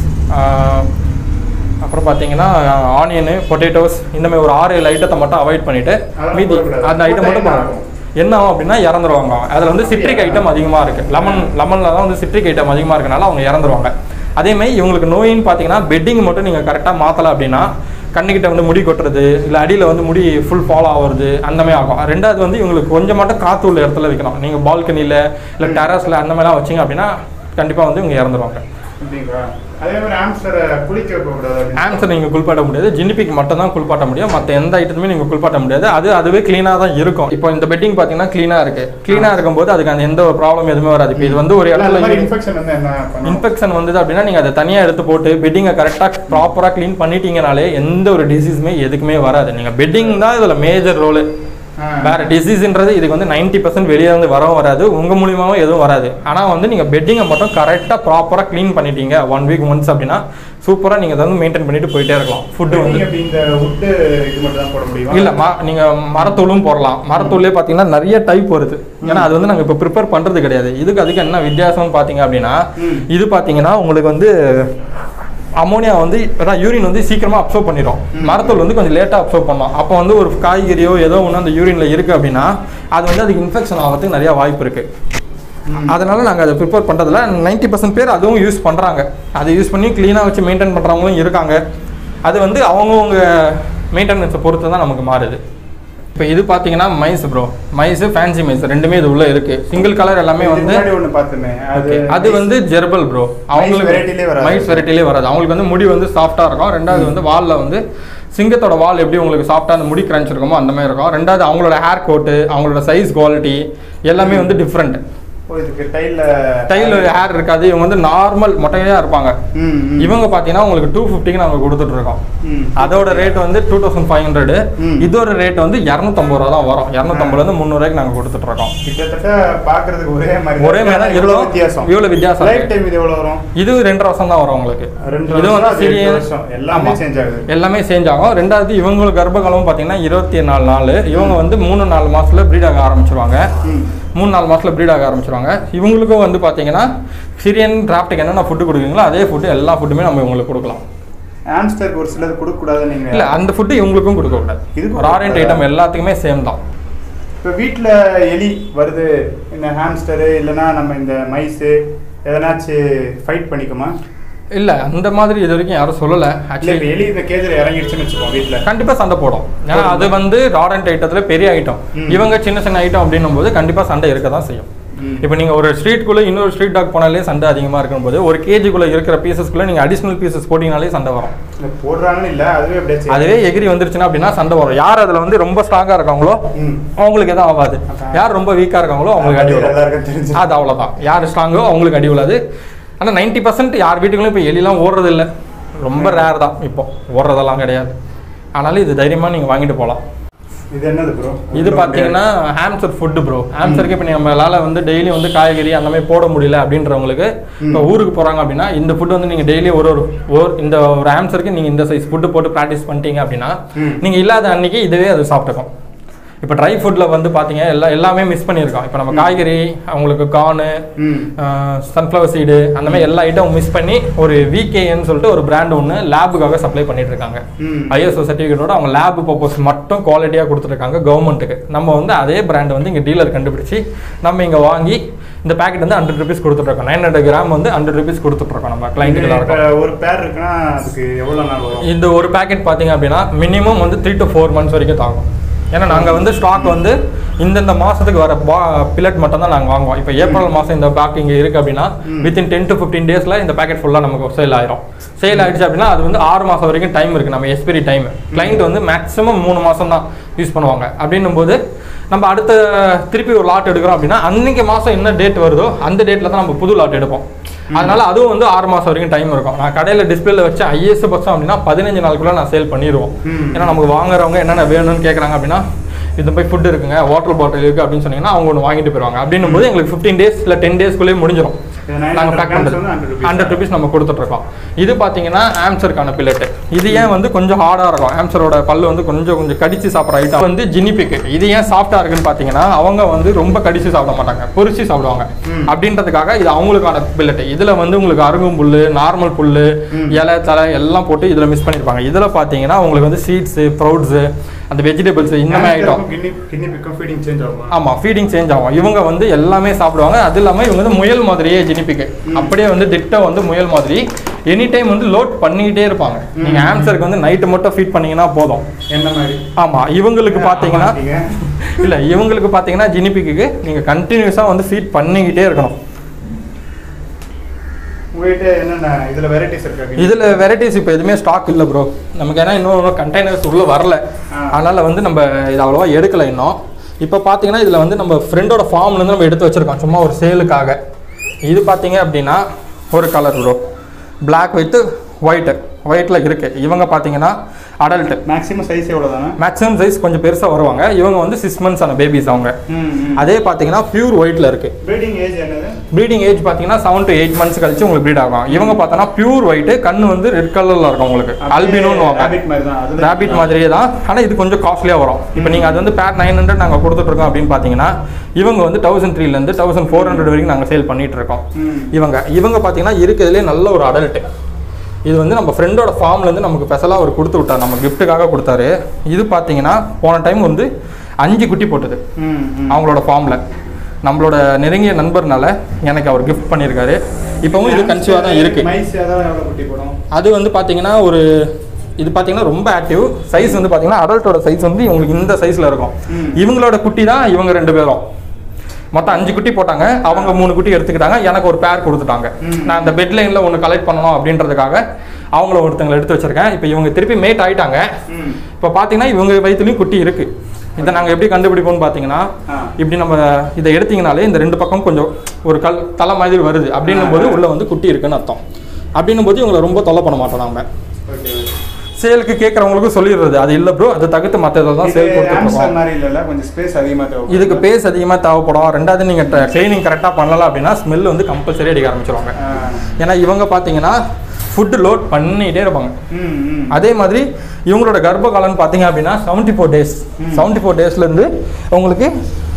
அப்புறம் பார்த்தீங்கன்னா ஆனியனு பொட்டேட்டோஸ் இந்த மாதிரி ஒரு ஆறு ஏழு ஐட்டத்தை மட்டும் அவாய்ட் பண்ணிட்டு அதெல்லாம் மீதி போடக்கூடாது. அந்த ஐட்டம் மட்டும் போட்டா என்ன போடணும் என்ன ஆகும் அப்படின்னா இறந்துருவாங்க அவங்க. அதில் வந்து சிட்ரிக் ஐட்டம் அதிகமாக இருக்குது லெமன் லெமனில் தான் வந்து சிட்ரிக் ஐட்டம் அதிகமாக இருக்கனால அவங்க இறந்துருவாங்க அதே மாதிரி இவங்களுக்கு நோயின்னு பார்த்தீங்கன்னா பெட்டிங் மட்டும் நீங்கள் கரெக்டாக மாற்றலை அப்படின்னா கண்ணுக்கிட்ட வந்து முடி கொட்டுறது இல்லை அடியில் வந்து முடி ஃபுல் ஃபாலோ ஆகுறது அந்த மாதிரி ஆகும் ரெண்டாவது வந்து இவங்களுக்கு கொஞ்சம் மட்டும் காற்று உள்ள இடத்துல வைக்கணும் நீங்கள் பால்கனியில் இல்லை டெரஸில் அந்த மாதிரிலாம் வச்சிங்க அப்படின்னா கண்டிப்பாக வந்து இவங்க இறந்துருவாங்க அப்படிங்களா அதே மாதிரி ஆம்ஸ்டரை குளிக்க வைக்கக்கூடாது அப்படின்னு ஆன்சர் நீங்கள் குளிப்பாட்ட முடியாது ஜினிபிக்கு மட்டும் தான் குளிப்பாட்ட முடியும் மற்ற எந்த ஐட்டத்துமே நீங்கள் குளிப்பாட்ட முடியாது அது அதுவே க்ளீனாக தான் இருக்கும் இப்போ இந்த பெட்டிங் பார்த்தீங்கன்னா க்ளீனாக இருக்கு க்ளீனாக இருக்கும்போது அதுக்கு அந்த எந்த ஒரு ப்ராப்ளம் எதுவுமே வராது இப்போ இது வந்து ஒரு அந்த மாதிரி இடத்துல இன்ஃபெக்ஷன் வந்து என்ன பண்ணும் இன்ஃபெக்ஷன் வந்தது அப்படின்னா நீங்கள் அதை தனியாக எடுத்து போட்டு பெட்டிங்கை கரெக்டாக ப்ராப்பராக க்ளீன் பண்ணிட்டீங்கனாலே எந்த ஒரு டிசீஸுமே எதுக்குமே வராது நீங்கள் பெட்டிங் தான் இதில் மேஜர் ரோலு ஆ. வேற டிசீஸ்ன்றது இதுக்கு வந்து நைன்டி பர்சன்ட் வெளியே இருந்து வரவும் வராது உங்க மூலியமாவும் எதுவும் வராது ஆனா வந்து நீங்க பெட்டிங்கை மட்டும் கரெக்டா ப்ராப்பரா க்ளீன் பண்ணிட்டீங்க ஒன் வீக் ஒன்ஸ் அப்படின்னா சூப்பரா நீங்க அதை வந்து மெயின்டைன் பண்ணிட்டு போயிட்டே இருக்கலாம் ஃபுட்டு வந்து நீங்க அப்படி இந்த wood இது மட்டும் தான் போட முடியுமா இல்ல மா நீங்க மரத்தூளும் போடலாம் மரத்தூள்லேயே பார்த்தீங்கன்னா நிறைய டைப் வருது ஏன்னா அது வந்து நாங்க இப்போ ப்ரிப்பேர் பண்றது கிடையாது இதுக்கு அதுக்கு என்ன வித்தியாசம்னு பார்த்தீங்க அப்படின்னா ம். இது பார்த்தீங்கன்னா உங்களுக்கு வந்து அமோனியா வந்து யூரின் வந்து சீக்கிரமா அப்சர்வ் பண்ணிடும் மரத்தூள் வந்து கொஞ்சம் லேட்டாக அப்சர்வ் பண்ணலாம் அப்போ வந்து ஒரு காய்கறியோ ஏதோ ஒன்று அந்த யூரின்ல இருக்கு அப்படின்னா அது வந்து அதுக்கு இன்ஃபெக்ஷன் ஆகிறதுக்கு நிறைய வாய்ப்பு இருக்கு ம். அதனால நாங்கள் அதை ப்ரிப்பேர் பண்ணுறதுல நைன்ட்டி பர்சன்ட் பேர் அதுவும் யூஸ் பண்ணுறாங்க அதை யூஸ் பண்ணி க்ளீனாக வச்சு மெயின்டைன் பண்ணுறவங்களும் இருக்காங்க அது வந்து அவங்கவுங்க மெயின்டெனன்ஸை பொறுத்து தான் நமக்கு மாறுது இப்போ இது பார்த்தீங்கன்னா mice bro mice fancy mice ரெண்டுமே இது உள்ள இருக்கு சிங்கிள் கலர் எல்லாமே இதுக்கு வந்து முன்னாடி ஒண்ணு பார்த்தோமே அது Okay. அது வந்து ஜெர்பல் ப்ரோ அவங்களுக்கு variety-லே வராது. மைஸ் வெரைட்டிலே வராது அவங்களுக்கு வந்து முடி வந்து சாஃப்டா இருக்கும் ரெண்டாவது வந்து வால்ல வந்து சிங்கத்தோட வால் எப்படி உங்களுக்கு சாஃப்டா அந்த முடி கிரன்ச் இருக்குமோ அந்த மாதிரி இருக்கும் ரெண்டாவது அவங்களோட ஹேர் கோட்டு அவங்களோட சைஸ் குவாலிட்டி எல்லாமே வந்து டிஃப்ரெண்ட் ஓ இதுக்கு டைல்ல டைல் ஹேர் இருக்காது இவங்க வந்து நார்மல் மொட்டையா இருப்பாங்க ம் ம். இவங்க பார்த்தீங்கன்னா உங்களுக்கு டூ ஃபிஃப்டிக்கு நாங்கள் கொடுத்துட்டு இருக்கோம் ம். அதோட ரேட் வந்து டூ தௌசண்ட் ஃபைவ் ஹண்ட்ரட் ம். இதோட ரேட் வந்து இரநூத்தம்பது ரூபா தான் வரும் இரநூத்தம்பதுலேருந்து முந்நூறுவாய்க்கு நாங்கள் கொடுத்துட்டு இருக்கோம் கிட்டத்தட்ட பாக்குறதுக்கு ஒரே மாதிரி ஒரே மாதிரி தான் இவ்வளவு இருக்கும். வித்தியாசம் இவ்வளவு வித்தியாசம் லைஃப் இருக்கு. டைம் இது எவ்வளவு வரும் இது ரெண்டரை வருஷம் தான் வரும் உங்களுக்கு ரெண்டு இது வருஷம், வந்து அது சிறிய எட்டு வருஷம். எல்லாமே ஆமா. change ஆகுது. எல்லாமே சேஞ்ச் ஆகும் ரெண்டாவது இவங்களுக்கு கர்ப்பகாலம் பார்த்தீங்கன்னா இருபத்தி நாலு நாள் இவங்க வந்து மூணு நாலு மாசத்துல ப்ரீட் ஆக ஆரம்பிச்சிருவாங்க ம். மூணு நாலு மாசத்துல ப்ரீட் ஆக ஆரம்பிச்சிருவாங்க இவங்களுக்கும் வந்து பார்த்தீங்கன்னா சிரியன் டிராஃப்ட்டுக்கு என்னென்ன ஃபுட்டு கொடுக்குறீங்களோ அதே ஃபுட்டு எல்லா ஃபுட்டுமே நம்ம இவங்களுக்கு கொடுக்கலாம் ஆம்ஸ்டருக்கு ஒரு சிலது கொடுக்கக்கூடாதுன்னு இல்லை நீங்க அந்த ஃபுட்டு இவங்களுக்கும் கொடுக்கக்கூடாது இதுக்கும் ஒரு ஆரண்ட் ஐட்டம் எல்லாத்துக்குமே சேம் தான் இப்போ வீட்டில் எலி வருது இந்த ஹாம்ஸ்டரு இல்லைன்னா நம்ம இந்த மைஸு எதனாச்சும் ஃபைட் பண்ணிக்குமா இல்லை அந்த மாதிரி இது வரைக்கும் யாரும் சொல்லலை இல்லை ஆக்சுவலி இப்போ எலி இந்த கேஜில் இறங்கிடுச்சுன்னு வச்சுக்கோம் வீட்டில் கண்டிப்பா சண்டை போடும் ஏன்னா அது வந்து ராடன்ட் ஐட்டத்துல பெரிய ஐட்டம் ம். இவங்க சின்ன சின்ன ஐட்டம் அப்படின்னும் போது கண்டிப்பா சண்டை இருக்க தான் செய்யும் ம். இப்போ நீங்க ஒரு ஸ்ட்ரீட்குள்ள இன்னொரு ஸ்ட்ரீட் டாக் போனாலே சண்டை அதிகமா இருக்கும்போது ஒரு கேஜிக்குள்ள இருக்கிற பீசஸ்க்குள்ள நீங்க அடிஷனல் பீசஸ் போட்டீங்கனாலே சண்டை வரும் இல்லை போடுறாங்கன்னு இல்லை அதுவே அப்படியே சரி. அதுவே எகிரி வந்துருச்சுன்னா அப்படின்னா சண்டை வரும் யார் அதுல வந்து ரொம்ப ஸ்ட்ராங்கா இருக்காங்களோ ம் அவங்களுக்கு எதுவும் ஆகாது அதான். யார் ரொம்ப வீக்கா இருக்காங்களோ அவங்களுக்கு அடி வரும் எல்லாருக்கும் தெரிஞ்சு அது அவ்வளவுதான் யார் ஸ்ட்ராங்கோ அவங்களுக்கு அடி விழாது ஆனா நைன்டி பர்சன்ட் யார் வீட்டுக்குள்ளும் இப்போ எலிலாம் ஓடுறது இல்ல ரொம்ப ரேர் தான் இப்போ ஓடுறதெல்லாம் கிடையாது ஆனாலும் இது தைரியமா நீங்க வாங்கிட்டு போகலாம் இது என்னது ப்ரோ இது பார்த்தீங்கன்னா ஹாம்ஸ்டர் ஃபுட்டு ப்ரோ ஹாம்ஸ்டருக்கு இப்போ நம்மளால வந்து டெய்லி வந்து காய்கறி அந்த மாதிரி போட முடியல அப்படின்றவங்களுக்கு இப்போ ஊருக்கு போகிறாங்க அப்படின்னா இந்த ஃபுட் வந்து நீங்கள் டெய்லி ஒரு ஒரு ஒரு இந்த ஒரு ஹாம்ஸ்டருக்கு நீங்கள் இந்த சைஸ் ஃபுட்டு போட்டு ப்ராக்டிஸ் பண்ணிட்டீங்க அப்படின்னா ம். நீங்கள் இல்லாத அன்னைக்கு இதுவே அது சாப்பிட்டுக்கும் இப்போ ட்ரை ஃபுட்டில் வந்து பார்த்தீங்க எல்லா எல்லாமே மிஸ் பண்ணியிருக்கோம் இப்போ நம்ம காய்கறி அவங்களுக்கு கார்னு ம் சன்ஃப்ளவர் சீடு அந்த மாதிரி எல்லா ஐட்டம் மிஸ் பண்ணி ஒரு விகேன்னு சொல்லிட்டு ஒரு பிராண்ட் ஒன்று லேபுக்காக சப்ளை பண்ணிட்டு இருக்காங்க ம் ஐஎஸ்ஓ சர்டிஃபிகேட்டோட அவங்க லேப் பர்பஸ் மட்டும் குவாலிட்டியாக கொடுத்துருக்காங்க கவர்மெண்ட்டுக்கு நம்ம வந்து அதே பிராண்ட் வந்து இங்கே டீலர் கண்டுபிடிச்சி நம்ம இங்கே வாங்கி இந்த பேக்கெட் வந்து ஹண்ட்ரட் ருபீஸ் கொடுத்துட்ருக்கோம் நைன் ஹண்ட்ரட் கிராம் வந்து ஹண்ட்ரட் ருபீஸ் கொடுத்துட்ருக்கோம் நம்ம கிளைண்ட்டுக்கு இப்போ எல்லாருக்கும் ஒரு பேர் இருக்குன்னா அதுக்கு எவ்வளோ நாள் வரும் இந்த ஒரு பேக்கெட் பார்த்தீங்க அப்படின்னா மினிமம் வந்து த்ரீ டு ஃபோர் மந்த்ஸ் வரைக்கும் தாங்கும் ஏன்னா நாங்கள் வந்து ஸ்டாக் வந்து இந்தந்த மாதத்துக்கு வர பா பில்லட் மட்டும் தான் நாங்கள் வாங்குவோம் இப்போ ஏப்ரல் மாதம் இந்த பேக் இங்கே இருக்குது அப்படின்னா ம். வித்தின் டென் டு ஃபிஃப்டீன் டேஸில் இந்த பேக்கெட் ஃபுல்லாக நமக்கு சேல் ஆயிரும் சேல் ஆயிடுச்சு அப்படின்னா அது வந்து ஆறு மாதம் வரைக்கும் டைம் இருக்குது நம்ம எக்ஸ்பைரி டைம் கிளைண்ட் வந்து மேக்ஸிமம் மூணு மாதம் தான் யூஸ் பண்ணுவாங்க அப்படின்னும் போது நம்ம அடுத்த திருப்பி ஒரு லாட் எடுக்கிறோம் அப்படின்னா அன்னைக்கு மாதம் என்ன டேட் வருதோ அந்த டேட்டில் தான் நம்ம புது லாட் எடுப்போம் அதனால அதுவும் வந்து ஆறு மாதம் வரைக்கும் டைம் இருக்கும் நான் கடையில் டிஸ்பிளேல வச்சு ஐஎஸ் பட்சம் அப்படின்னா பதினஞ்சு நாளுக்குள்ள நான் சேல் பண்ணிடுவோம் ம். ஏன்னா நமக்கு வாங்குறவங்க என்னென்ன வேணும்னு கேட்குறாங்க அப்படின்னா இது போய் ஃபுட் இருக்குங்க வாட்டர் பாட்டில் இருக்குது அப்படின்னு சொன்னீங்கன்னா அவங்க ஒன்று வாங்கிட்டு போயிடுவாங்க அப்படின்னும் போது எங்களுக்கு ஃபிஃப்டீன் டேஸ் இல்லை டென் டேஸ்க்குள்ளேயே முடிஞ்சிடும் இது 900 நாங்கள் பேக் grams பண்ணுறது வந்து 100 rupees. ஹண்ட்ரட் ருபீஸ் நம்ம கொடுத்துட்ருக்கோம் இது பார்த்தீங்கன்னா ஆம்சருக்கான பில்லெட்டு இது ஏன் வந்து கொஞ்சம் ஹார்டாக இருக்கும் ஆம்சரோட பல்லு வந்து கொஞ்சம் கொஞ்சம் கடிச்சு சாப்பிட்ற ஐட்டம் வந்து ஜினிபிக்கு இது ஏன் சாஃப்டாக இருக்குன்னு பார்த்தீங்கன்னா அவங்க வந்து ரொம்ப கடிச்சு சாப்பிட மாட்டாங்க பொரிச்சு சாப்பிடுவாங்க ம். அப்படின்றதுக்காக இது அவங்களுக்கான பில்லெட்டு இதில் வந்து உங்களுக்கு அருகும் புல் நார்மல் புல் ம். இலை தலை எல்லாம் போட்டு இதில் மிஸ் பண்ணியிருப்பாங்க இதில் பார்த்தீங்கன்னா உங்களுக்கு வந்து சீட்ஸு ப்ரௌட்ஸு அந்த வெஜிடபிள்ஸ் இந்த மாதிரி ஐட்டம் கிண்ணி கிண்ணி பிக்கும் ஃபீடிங் சேஞ்ச் ஆகுமா ஆமா ஃபீடிங் சேஞ்ச் ஆகும் இவங்க வந்து எல்லாமே சாப்பிடுவாங்க அது இல்லாம இவங்க வந்து முயல் மாதிரியே ஜினிபிக்கு அப்படியே வந்து திட்டம் வந்து முயல் மாதிரி எனி டைம் வந்து லோட் பண்ணிக்கிட்டே இருப்பாங்க நீங்க ஆன்சருக்கு வந்து நைட்டு மட்டும் ஃபீட் பண்ணீங்கன்னா போதும் என்ன மாதிரி ஆமா இவங்களுக்கு பாத்தீங்கன்னா ஆமாட்டீங்க. இல்ல இவங்களுக்கு பாத்தீங்கன்னா ஜினிபிக்கு நீங்க கண்டினியூஸா வந்து ஃபீட் பண்ணிக்கிட்டே இருக்கணும் உங்ககிட்ட என்னென்ன இதுல வெரைட்டிஸ் இருக்கா இதுல வெரைட்டிஸ் இப்போ எதுவுமே ஸ்டாக் இல்ல ப்ரோ நமக்கு ஏன்னா இன்னும் கண்டெய்னர்ஸ் உள்ள வரல ஆ. அதனால வந்து நம்ம இது அவ்வளோவா எடுக்கல இன்னும் இப்போ பார்த்தீங்கன்னா இதில் வந்து நம்ம ஃப்ரெண்டோட ஃபார்ம்லேருந்து நம்ம எடுத்து வச்சிருக்கோம் சும்மா ஒரு சேலுக்காக இது பார்த்தீங்க அப்படின்னா ஒரு colour bro Black with white ஒயிட்டில் இருக்கு இவங்க பார்த்தீங்கன்னா அடல்ட் மேக்ஸிமம் சைஸ் எவ்வளோ தானே மேக்ஸிமம் சைஸ் கொஞ்சம் பெருசாக வருவாங்க இவங்க வந்து சிக்ஸ் மந்த்ஸ் ஆன பேபிஸ் அவங்க அதே பார்த்தீங்கன்னா பியூர் ஒயிட்டில் இருக்கு ப்ரீடிங் ஏஜ் என்னது ப்ரீடிங் ஏஜ் பார்த்தீங்கன்னா செவன் டு எயிட் மந்த்ஸ் கழிச்சு உங்களுக்கு ப்ரீட் ஆகும் இவங்க பார்த்தோன்னா பியூர் ஒயிட்டு கண்ணு வந்து ரெட் கலரில் இருக்கும் உங்களுக்கு அல்பினோன்னு ரேபிட் மாதிரி தான் அதுல ரேபிட் மாதிரியே தான் ஆனால் இது கொஞ்சம் காஸ்ட்லியாக வரும் இப்போ நீங்கள் அது வந்து பேர் நைன் ஹண்ட்ரட் நாங்கள் கொடுத்துட்ருக்கோம் அப்படின்னு பார்த்தீங்கன்னா இவங்க வந்து தௌசண்ட் த்ரீலேருந்து தௌசண்ட் ஃபோர் ஹண்ட்ரட் வரைக்கும் நாங்கள் சேல் பண்ணிட்டு இருக்கோம் ம். இவங்க இவங்க பார்த்தீங்கன்னா இருக்கிறதுலே நல்ல ஒரு அடல்ட்டு இது வந்து நம்ம ஃப்ரெண்டோட ஃபார்ம்லேருந்து நமக்கு ஸ்பெஷலாக அவர் கொடுத்து விட்டார் நம்ம கிஃப்ட்டுக்காக கொடுத்தாரு இது பார்த்தீங்கன்னா போன டைம் வந்து அஞ்சு குட்டி போட்டது ம், ம். அவங்களோட ஃபார்மில் நம்மளோட நெருங்கிய நண்பர்னால எனக்கு அவர் கிஃப்ட் பண்ணியிருக்காரு இப்போவும் இது கன்சீவாக தான் இருக்குது மைஸ் அதான் எவ்வளோ குட்டி போடும் அது வந்து பார்த்தீங்கன்னா ஒரு இது பார்த்தீங்கன்னா ரொம்ப ஆக்டிவ் சைஸ் வந்து பார்த்தீங்கன்னா அடல்ட்டோட சைஸ் வந்து இவங்களுக்கு இந்த சைஸில் இருக்கும் ம். இவங்களோட குட்டி தான் இவங்க ரெண்டு பேரும் மொத்தம் அஞ்சு குட்டி போட்டாங்க அவங்க மூணு குட்டி எடுத்துக்கிட்டாங்க எனக்கு ஒரு பேர் கொடுத்துட்டாங்க ம். நான் அந்த பெட் லைனில் ஒன்று கலெக்ட் பண்ணணும் அப்படின்றதுக்காக அவங்கள ஒருத்தங்களை எடுத்து வச்சிருக்கேன் இப்போ இவங்க திருப்பி மேட் ஆயிட்டாங்க ம். இப்போ பார்த்தீங்கன்னா இவங்க வயிற்றுலையும் குட்டி இருக்கு இதை நாங்கள் எப்படி கண்டுபிடிப்போம்னு பார்த்தீங்கன்னா ஆ. இப்படி நம்ம இதை எடுத்தீங்கனாலே இந்த ரெண்டு பக்கம் கொஞ்சம் ஒரு கல் தலை மாதிரி வருது அப்படின்னும் போது உள்ள வந்து குட்டி இருக்குன்னு அர்த்தம் அப்படின்னும் போது இவங்களை ரொம்ப தொல்லை பண்ண மாட்டோம் நாம ஓகே சேலுக்கு கேட்குறவங்களுக்கும் சொல்லிடுறது அது இல்லை ப்ரோ அதை தகுத்து மற்ற தான் சேல் இது கொடுத்துருக்கோம் ஆம்ஸ்டர் மாதிரி இல்லைல்ல கொஞ்சம் ஸ்பேஸ் அதிகமாக தேவை இதுக்கு பேஸ் அதிகமாக தேவைப்படும் ரெண்டாவது நீங்கள் க்ளீனிங் கரெக்டாக பண்ணலாம் அப்படின்னா ஸ்மெல் வந்து கம்பல்சரி அடிக்க ஆரம்பிச்சிருவாங்க ஏன்னா இவங்க பார்த்தீங்கன்னா ஃபுட்டு லோட் பண்ணிகிட்டே இருப்பாங்க ம் ம் அதே மாதிரி இவங்களோட கர்ப்ப காலம்னு பார்த்தீங்க அப்படின்னா செவன்ட்டி ஃபோர் டேஸ் ம். செவன்ட்டி ஃபோர் டேஸ்லேருந்து உங்களுக்கு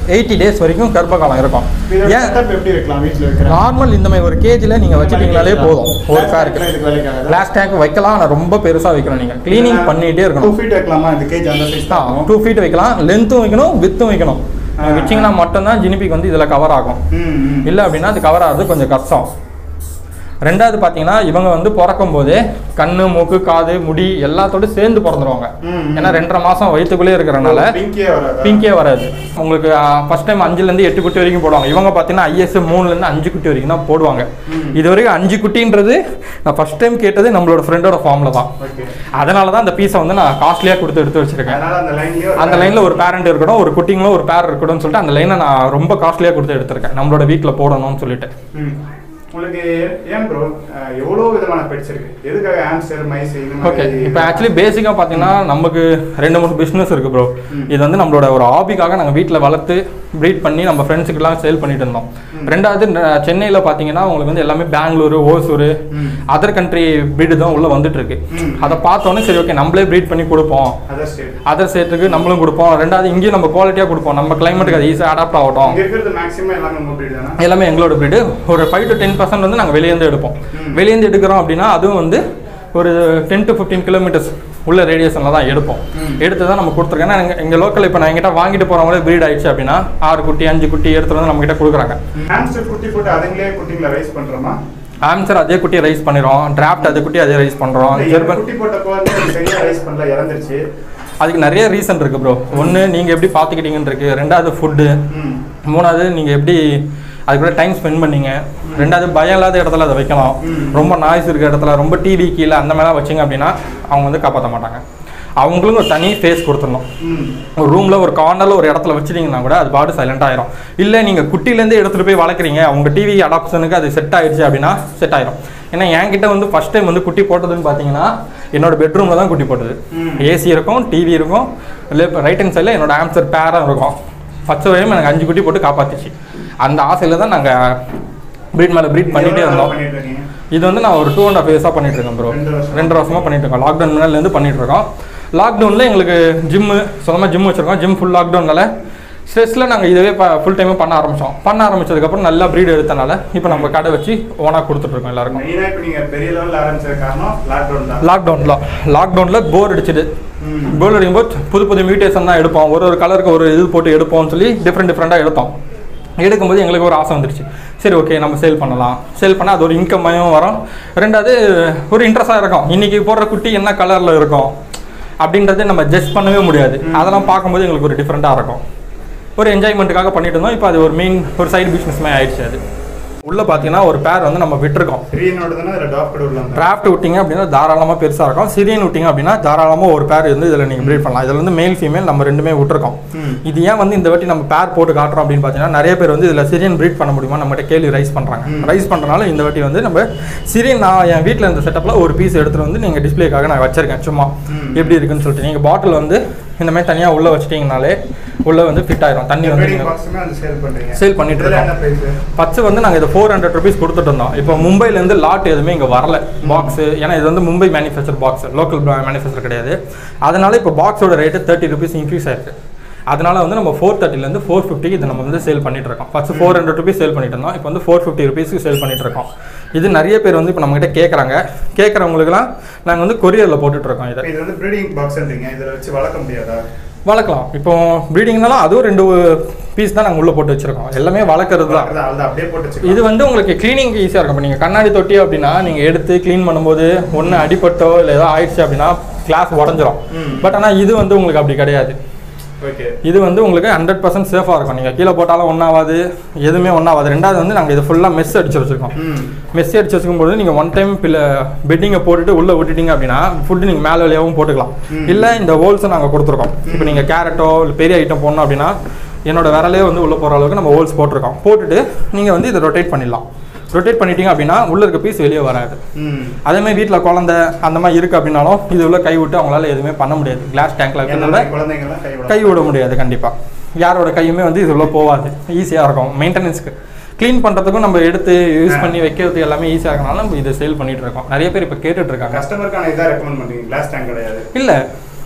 எயிட்டி டேஸ் வரைக்கும் கர்ப்ப காலம் இருக்கும் இதோட ஏன் setup எப்படி வைக்கலாம் வீட்ல வைக்கிற நார்மல் இந்த மாதிரி ஒரு கேஜில் நீங்கள் வச்சுட்டீங்கனாலே போதும் ஒரு பேருக்கு இதுக்கு வேலைக்காக கிளாஸ் டேங்க் வைக்கலாம் ஆனால் ரொம்ப பெருசாக வைக்கணும் நீங்கள் க்ளீனிங் பண்ணிகிட்டே டூ இருக்கணும் ஃபீட் வைக்கலாமா இந்த கேஜ் அந்த சைஸ் தான் டூ ஃபீட் வைக்கலாம் லென்த்தும் வைக்கணும் வித்தும் வைக்கணும் ஆ. வச்சிங்கன்னா மட்டும்தான் ஜினிபிக்கு வந்து இதில் கவர் ஆகும் ம் ம் இல்லை அப்படின்னா அது கவர் ஆகிறது கொஞ்சம் கஷ்டம் ரெண்டாவது பார்த்தீங்கன்னா இவங்க வந்து பிறக்கும் போதே கண்ணு மூக்கு காது முடி எல்லாத்தோட சேர்ந்து பிறந்துருவாங்க ம், ம். ஏன்னா ரெண்டரை மாதம் வயிற்றுக்குள்ளே இருக்கிறனால பிங்கே வராதா பிங்கே வராது உங்களுக்கு ஃபர்ஸ்ட் டைம் அஞ்சுலேருந்து எட்டு குட்டி வரைக்கும் போடுவாங்க இவங்க பார்த்தீங்கன்னா ஐஎஸ் மூணுலேருந்து அஞ்சு குட்டி வரைக்கும் தான் போடுவாங்க ம். இது வரைக்கும் அஞ்சு குட்டின்றது நான் ஃபர்ஸ்ட் டைம் கேட்டது நம்மளோட ஃப்ரெண்டோட ஃபார்மில் தான் ஓகே அதனால தான் அந்த பீஸை வந்து நான் காஸ்ட்லியாக கொடுத்து எடுத்து வச்சிருக்கேன் அதனால அந்த லைன்லயே அந்த லைனில் ஒரு பேரண்ட் இருக்கணும் ஒரு குட்டிங்களும் ஒரு பேர் இருக்கணும்னு சொல்லிட்டு அந்த லைனை நான் ரொம்ப காஸ்ட்லியாக கொடுத்து எடுத்திருக்கேன் நம்மளோட வீட்டில் போடணும்னு சொல்லிட்டு ம். உங்களுக்கு ஏன் ப்ரோ எவ்வளோ விதமான பெட்ஸ் இருக்கு எதுக்காக ஆம்ஸ்டர் மைஸ் இது ஓகே இப்போ ஆக்சுவலி பேசிக்காக பார்த்தீங்கன்னா நமக்கு ரெண்டு மூணு பிஸ்னஸ் இருக்குது ப்ரோ ம். இது வந்து நம்மளோட ஒரு ஹாபிக்காக நாங்கள் வீட்டில் வளர்த்து ப்ரீட் பண்ணி நம்ம ஃப்ரெண்ட்ஸுக்கெல்லாம் சேல் பண்ணிட்டு இருந்தோம் ம். ரெண்டாவது சென்னையில் பார்த்தீங்கன்னா உங்களுக்கு வந்து எல்லாமே பெங்களூரு ஓசூர் ம். அதர் கண்ட்ரி ப்ரீடு தான் உள்ளே வந்துட்டு இருக்கு ம். அதை பார்த்தோன்னே சரி ஓகே நம்மளே ப்ரீட் பண்ணி கொடுப்போம் அதர் ஸ்டேட் அதர் ஸ்டேட்டுக்கு நம்மளும் கொடுப்போம் ரெண்டாவது இங்கேயும் நம்ம குவாலிட்டியாக கொடுப்போம் நம்ம கிளைமேட்டுக்கு அது ஈஸியாக அடாப்ட் ஆகட்டும் இங்க இருக்கிறது மேக்ஸிமம் எல்லாமே உங்க breed தானா எல்லாமே எங்களோட ப்ரீடு ஒரு ஃபைவ் டு டென் பர்சன்ட் வந்து நாங்கள் வெளியேந்து எடுப்போம் ம். வெளியேந்து எடுக்கிறோம் அப்படின்னா அதுவும் வந்து ஒரு டென் டு ஃபிஃப்டீன் கிலோமீட்டர்ஸ் உள்ள ரேடியேஷனில் தான் எடுப்போம் ம். எடுத்து தான் நம்ம கொடுத்துருக்கோம் ஏன்னா எங்கள் எங்கள் லோக்கல் இப்போ நான் எங்கிட்ட வாங்கிட்டு போகிறவங்களே ப்ரீட் ஆயிடுச்சு அப்படின்னா ஆறு குட்டி அஞ்சு குட்டி எடுத்துட்டு வந்து நம்ம கிட்ட கொடுக்குறாங்க ஹாம்ஸ்டர் குட்டி போட்டு அதுங்களே குட்டிங்களை ரைஸ் பண்றோமா ஆன்சர் அதே குட்டியை ரைஸ் பண்ணிடுறோம் டிராஃப்ட் அதே குட்டி அதே ரைஸ் பண்ணுறோம் இல்ல, எனக்கு ஜெர்பன் குட்டி போட்டப்போ வந்து அது சரியா ரைஸ் பண்ணல இறந்துருச்சு அதுக்கு நிறைய ரீசன் இருக்குது ப்ரோ ஒன்று நீங்கள் எப்படி பார்த்துக்கிட்டீங்கன்னு இருக்கு ரெண்டாவது ஃபுட்டு ம் மூணாவது நீங்கள் எப்படி அது கூட டைம் ஸ்பெண்ட் பண்ணீங்க ரெண்டாவது பயம் இல்லாத இடத்துல அதை வைக்கலாம் ம். ரொம்ப நாய்ஸ் இருக்கிற இடத்துல ரொம்ப டிவி கீழே அந்த மாதிரிலாம் வச்சிங்க அப்படின்னா அவங்க வந்து காப்பாற்ற மாட்டாங்க அவங்களுக்கும் ஒரு தனி ஃபேஸ் கொடுத்துடணும் ம் ஒரு ரூமில் ஒரு கார்னரில் ஒரு இடத்துல வச்சிட்டிங்கன்னா கூட அது பாட்டு சைலண்ட் ஆயிரும் இல்லை நீங்கள் குட்டிலேருந்து எடுத்துகிட்டு போய் வளர்க்குறீங்க உங்கள் டிவி அடாப்ஷனுக்கு அது செட் ஆயிடுச்சு அப்படின்னா செட் ஆயிரும் ஏன்னா என்கிட்ட வந்து ஃபஸ்ட் டைம் வந்து குட்டி போட்டதுன்னு பார்த்தீங்கன்னா என்னோட பெட்ரூமில் தான் குட்டி போட்டது ம். ஏசி இருக்கும் டிவி இருக்கும் லெஃப்ட் ரைட் ஹேண்ட் சைடில் என்னோட ஆன்சர் பேரும் இருக்கும் ஃபஸ்ட் வரையும் எனக்கு அஞ்சு குட்டி போட்டு காப்பாத்திச்சு அந்த ஆசையில் தான் நாங்கள் ப்ரீட் மேலே ப்ரீட் பண்ணிகிட்டே எவ்வளவு நாளா இருந்தோம் பண்ணிட்டு இருக்கீங்க இது வந்து நான் ஒரு டூ அண்ட் ஆஃப் இயர்ஸாக பண்ணிட்டு இருக்கேன் ப்ரோ ரெண்டு வருஷம். ரெண்டு வருஷமாக பண்ணிட்டு இருக்கோம் லாக்டவுன் முன்னாடிலேருந்து பண்ணிட்டு இருக்கோம் லாக்டவுனில் எங்களுக்கு ஜிம்மு சொந்தமாக ஜிம் வச்சிருக்கோம் ஜிம் ஃபுல் லாக்டவுனால ஸ்ட்ரெஸ்ஸில் நாங்கள் இதவே ஃபுல் டைமாக பண்ண ஆரம்பித்தோம் பண்ண ஆரம்பிச்சதுக்கப்புறம் நல்லா ப்ரீட் எடுத்தனால இப்போ நம்ம கடை வச்சு ஓனாக கொடுத்துட்ருக்கோம் எல்லாருக்கும் மெயினா இப்போ நீங்க பெரிய லெவல்ல ஆரம்பிச்ச காரணம் லாக்டவுன் தான் லாக்டவுனில் லாக்டவுனில் போர் அடிச்சுது ம். போர் அடிக்கும்போது புது புது மியூட்டேஷன் தான் எடுப்போம் ஒரு ஒரு கலருக்கு ஒரு இது போட்டு எடுப்போம்னு சொல்லி டிஃப்ரெண்ட் டிஃப்ரெண்ட்டாக எடுத்தோம் எடுக்கும்போது எங்களுக்கு ஒரு ஆசை வந்துருச்சு சரி ஓகே நம்ம சேல் பண்ணலாம் சேல் பண்ணால் அது ஒரு இன்கம்மையும் வரும் ரெண்டாவது ஒரு இன்ட்ரெஸ்டாக இருக்கும் இன்றைக்கி போடுற குட்டி என்ன கலரில் இருக்கும் அப்படின்றத நம்ம ஜட்ஜ் பண்ணவே முடியாது ம். அதெல்லாம் பார்க்கும்போது எங்களுக்கு ஒரு டிஃப்ரெண்ட்டாக இருக்கும் ஒரு என்ஜாய்மெண்ட்டுக்காக பண்ணிட்டு இருந்தோம் இப்போ அது ஒரு மெயின் ஒரு சைடு பிஸ்னஸ் மாதிரி ஆயிடுச்சு அது உள்ளே பார்த்தீங்கன்னா ஒரு பேர் வந்து நம்ம விட்டுருக்கோம் த்ரீனோட தானே அதில் டாக் கூட விடலாம் டிராஃப்ட் விட்டிங்க அப்படின்னா தாராளமாக பெருசாக இருக்கும் சிரியன் விட்டிங்க அப்படின்னா தாராளமாக ஒரு பேர் வந்து இதில் நீங்கள் ப்ரீட் பண்ணலாம் இதில் வந்து மேல் ஃபீமேல் நம்ம ரெண்டுமே விட்டுருக்கோம் ம். இது ஏன் வந்து இந்த வாட்டி நம்ம பேர் போட்டு காட்டுறோம் அப்படின்னு பார்த்தீங்கன்னா நிறைய பேர் வந்து இதில் சிரியன் ப்ரீட் பண்ண முடியுமா நம்மகிட்ட கேள்வி ரைஸ் பண்ணுறாங்க ம். ரைஸ் பண்ணுறனால இந்த வாட்டி வந்து நம்ம சிரியன் நான் என் வீட்டில் இருந்த செட்டப்பில் ஒரு பீஸ் எடுத்துகிட்டு வந்து நீங்கள் டிஸ்ப்ளேக்காக நான் வச்சிருக்கேன் சும்மா ம். எப்படி இருக்குன்னு சொல்லிட்டு நீங்கள் பாட்டில் வந்து இந்த மாதிரி தனியாக உள்ளே வச்சிட்டிங்கனாலே உள்ளே வந்து ஃபிட் ஆயிரும் தண்ணி வந்து ப்ரீடிங் நீங்க- பாக்ஸுமே வந்து சேல் பண்றீங்க Sale பண்ணிட்டு இதுல இருக்கோம். என்ன பிரைஸ் பச்சை வந்து நாங்கள் இதை ஃபோர் ஹண்ட்ரட் ருபீஸ் கொடுத்துட்டு இருந்தோம் இப்போ மும்பைலேருந்து லாட் எதுவுமே இங்கே வரல பாக்ஸ் ஏன்னா இது வந்து Mumbai manufacture box local manufacture கிடையாது அதனால இப்போ பாக்ஸோட ரேட்டு தேர்ட்டி ருபீஸ் இன்க்ரீஸ் ஆயிருக்கு அதனால வந்து நம்ம ஃபோர் தேர்ட்டிலேருந்து ஃபோர் ஃபிஃப்டிக்கு இதை நம்ம வந்து சேல் பண்ணிட்டு இருக்கோம் first four hundred rupees sale பண்ணிட்டு இருந்தோம் இப்போ வந்து ஃபோர் ஃபிஃப்டி ருபீஸ்க்கு சேல் பண்ணிட்டு இருக்கோம் இது நிறைய பேர் வந்து இப்போ நம்மகிட்ட கேட்குறாங்க கேட்குறவங்களுக்குலாம் நாங்கள் வந்து கொரியரில் போட்டுட்டு இருக்கோம் இதை இது வந்து ப்ரீடிங் பாக்ஸ்ன்றீங்க இதுல வச்சு வளர்க்க முடியாதா வளர்க்கலாம் இப்போ ப்ரீடிங்னாலும் அதுவும் ரெண்டு பீஸ் தான் நாங்கள் உள்ளே போட்டு வச்சிருக்கோம் எல்லாமே வளர்க்குறது தான் வளர்க்கறதா, அதுதான் அப்படியே போட்டு வச்சுக்கலாம் இது வந்து உங்களுக்கு க்ளீனிங் ஈஸியாக இருக்கும் இப்போ நீங்கள் கண்ணாடி தொட்டி அப்படின்னா நீங்கள் எடுத்து க்ளீன் பண்ணும்போது ஒன்று அடிபட்டோ இல்லை ஏதோ ஆயிடுச்சு அப்படின்னா கிளாஸ் உடஞ்சிரும் ம். பட் ஆனால் இது வந்து உங்களுக்கு அப்படி கிடையாது ஓகே இது வந்து உங்களுக்கு ஹண்ட்ரட் பர்சன்ட் சேஃபாக இருக்கும் நீங்கள் கீழே போட்டாலும் ஒன்றாவாது எதுவுமே ஒன்றாவாது ரெண்டாவது வந்து நாங்கள் இது ஃபுல்லாக மெஸ் அடிச்சு வச்சுருக்கோம் ம் மெஸ் அடிச்சு வச்சுக்கும்போது நீங்கள் ஒன் டைம் பிள்ளை பெட்டிங்கை போட்டுட்டு உள்ளே விட்டுட்டீங்க அப்படின்னா ஃபுட்டு நீங்கள் மேலே வழியாகவும் போட்டுக்கலாம் ம். இல்லை இந்த ஹோல்ஸை நாங்கள் கொடுத்துருக்கோம் இப்போ நீங்கள் கேரட்டோ இல்லை பெரிய ஐட்டம் போடணும் அப்படின்னா என்னோட விரலே வந்து உள்ளே போகிற அளவுக்கு நம்ம ஹோல்ஸ் போட்டிருக்கோம் போட்டுட்டு நீங்கள் வந்து இதை ரொட்டேட் பண்ணிடலாம் ரொட்டேட் பண்ணிட்டீங்க அப்படின்னா உள்ளே இருக்க பீஸ் வெளியே வராது ம் அதேமாதிரி வீட்டில் குழந்தை அந்த மாதிரி இருக்குது அப்படின்னாலும் இது உள்ள கை விட்டு அவங்களால எதுவுமே பண்ண முடியாது கிளாஸ் டேங்க்ல என்ன இருக்கிறதுனால மாதிரி குழந்தைங்கலாம் கை கை விட முடியாது கண்டிப்பாக யாரோட கையுமே வந்து இது உள்ள போகாது ஈஸியாக இருக்கும் மெயின்டெனன்ஸ்க்கு க்ளீன் பண்ணுறதுக்கும் நம்ம எடுத்து யூஸ் பண்ணி வைக்கிறதுக்கு எல்லாமே ஈஸியாக இருக்கனால நம்ம இதை சேல் பண்ணிட்டு இருக்கோம் நிறைய பேர் இப்போ கேட்டுட்டு இருக்காங்க கஸ்டமருக்கான இதா ரெக்கமெண்ட் பண்றீங்க கிளாஸ் டேங்க் கிடையாது இல்லை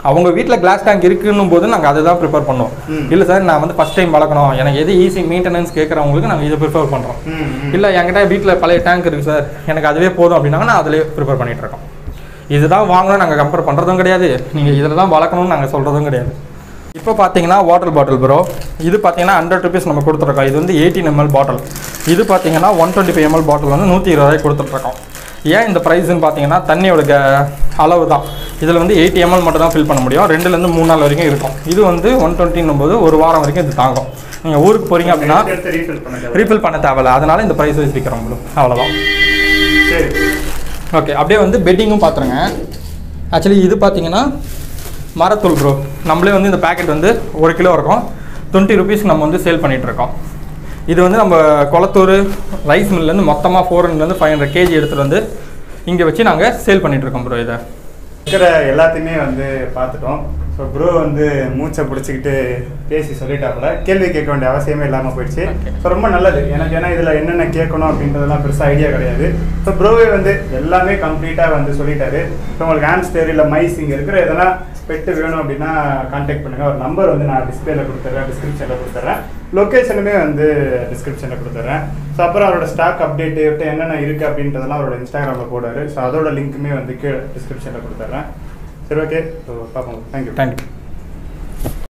அவங்க வீட்டில் கிளாஸ் டேங்க் இருக்குன்னும் போது நாங்கள் அதை தான் ப்ரிப்பேர் பண்ணுவோம் ம். இல்லை சார் நான் வந்து ஃபஸ்ட் டைம் வளர்க்கணும் எனக்கு எது ஈஸி மெயின்டெனன்ஸ் கேட்குறவங்களுக்கு நாங்கள் இதை ப்ரிஃபர் பண்ணுறோம் ம், ம். இல்லை என்கிட்ட வீட்டில் பழைய டேங்க் இருக்குது சார் எனக்கு அதுவே போதும் அப்படின்னாங்க நான் அதிலே ப்ரிப்பேர் பண்ணிட்டு இருக்கோம் இதுதான் வாங்கணும் நாங்கள் கம்பேர் பண்ணுறதும் கிடையாது நீங்கள் இதில் தான் வளர்க்கணும்னு நாங்கள் சொல்கிறதும் கிடையாது இப்போ பார்த்தீங்கன்னா வாட்டர் பாட்டில் ப்ரோ இது பார்த்தீங்கன்னா ஹண்ட்ரட் ருபீஸ் நம்ம கொடுத்துருக்கோம் இது வந்து எயிட்டீன் எம்எல் பாட்டில் இது பார்த்தீங்கன்னா one twenty five ML bottle வந்து நூற்றி இருபது ரூபாய்க்கு கொடுத்துட்ருக்கோம் ஏன் இந்த ப்ரைஸ்னு பார்த்தீங்கன்னா தண்ணியோட க அளவு தான் இதில் வந்து எயிட்டி எம்எல் மட்டும் தான் ஃபில் பண்ண முடியும் ரெண்டுலேருந்து மூணு நாள் வரைக்கும் இருக்கும் இது வந்து ஒன் டுவெண்ட்டின்னும் போது ஒரு வாரம் வரைக்கும் இது தாங்கும் நீங்கள் ஊருக்கு போகிறீங்க அப்படின்னா எடுத்து refill பண்ண தேவை. ரீஃபில் பண்ண தேவையில்ல அதனால இந்த ப்ரைஸ் வைஸ் விற்கிறோம் ப்ரோ அவ்வளோதான் சரி ஓகே அப்படியே வந்து பெட்டிங்கும் பார்த்துருங்க ஆக்சுவலி இது பார்த்தீங்கன்னா மரத்தூள் ப்ரோ நம்மளே வந்து இந்த பேக்கெட் வந்து ஒரு கிலோ இருக்கும் டுவெண்ட்டி ருபீஸ்க்கு நம்ம வந்து சேல் பண்ணிட்டு இருக்கோம் இது வந்து நம்ம குளத்தூர் ரைஸ் மில்லேருந்து மொத்தமாக ஃபோர் ஹண்ட்ரட்லேருந்து ஃபைவ் ஹண்ட்ரட் கேஜி எடுத்துகிட்டு வந்து இங்கே வச்சு நாங்கள் சேல் பண்ணிட்டு இருக்கோம் ப்ரோ இதை இருக்கிற எல்லாத்தையுமே வந்து பார்த்துட்டோம் ஸோ ப்ரோ வந்து மூச்சை பிடிச்சிக்கிட்டு பேசி சொல்லிட்டாப்புல கேள்வி கேட்க வேண்டிய அவசியமே இல்லாமல் போயிடுச்சு Okay. ஸோ ரொம்ப நல்லது எனக்கு ஏன்னா இதில் என்னென்ன கேட்கணும் அப்படின்றதெல்லாம் பெருசாக ஐடியா கிடையாது ஸோ ப்ரோவே வந்து எல்லாமே கம்ப்ளீட்டாக வந்து சொல்லிட்டாரு ஸோ உங்களுக்கு ஹேம்ஸ்டர் இல்லை மைஸ் இங்கே இருக்கிற எதனா பெட்டு வேணும் அப்படின்னா கான்டாக்ட் பண்ணுங்கள் ஒரு நம்பர் வந்து நான் டிஸ்பிளேல கொடுத்துட்றேன் டிஸ்கிரிப்ஷனில் கொடுத்துட்றேன் லொக்கேஷனுமே வந்து டிஸ்கிரிப்ஷனில் கொடுத்துட்றேன் ஸோ அப்புறம் அவரோட ஸ்டாக் அப்டேட் என்னென்ன இருக்குது அப்படின்றதெல்லாம் அவரோட இன்ஸ்டாகிராமில் போடுவார் ஸோ அதோட லிங்க்குமே வந்து கீழே டிஸ்கிரிப்ஷனில் கொடுத்துட்றேன் சரி ஓகே ஸோ பார்ப்போம் தேங்க்யூ தேங்க்யூ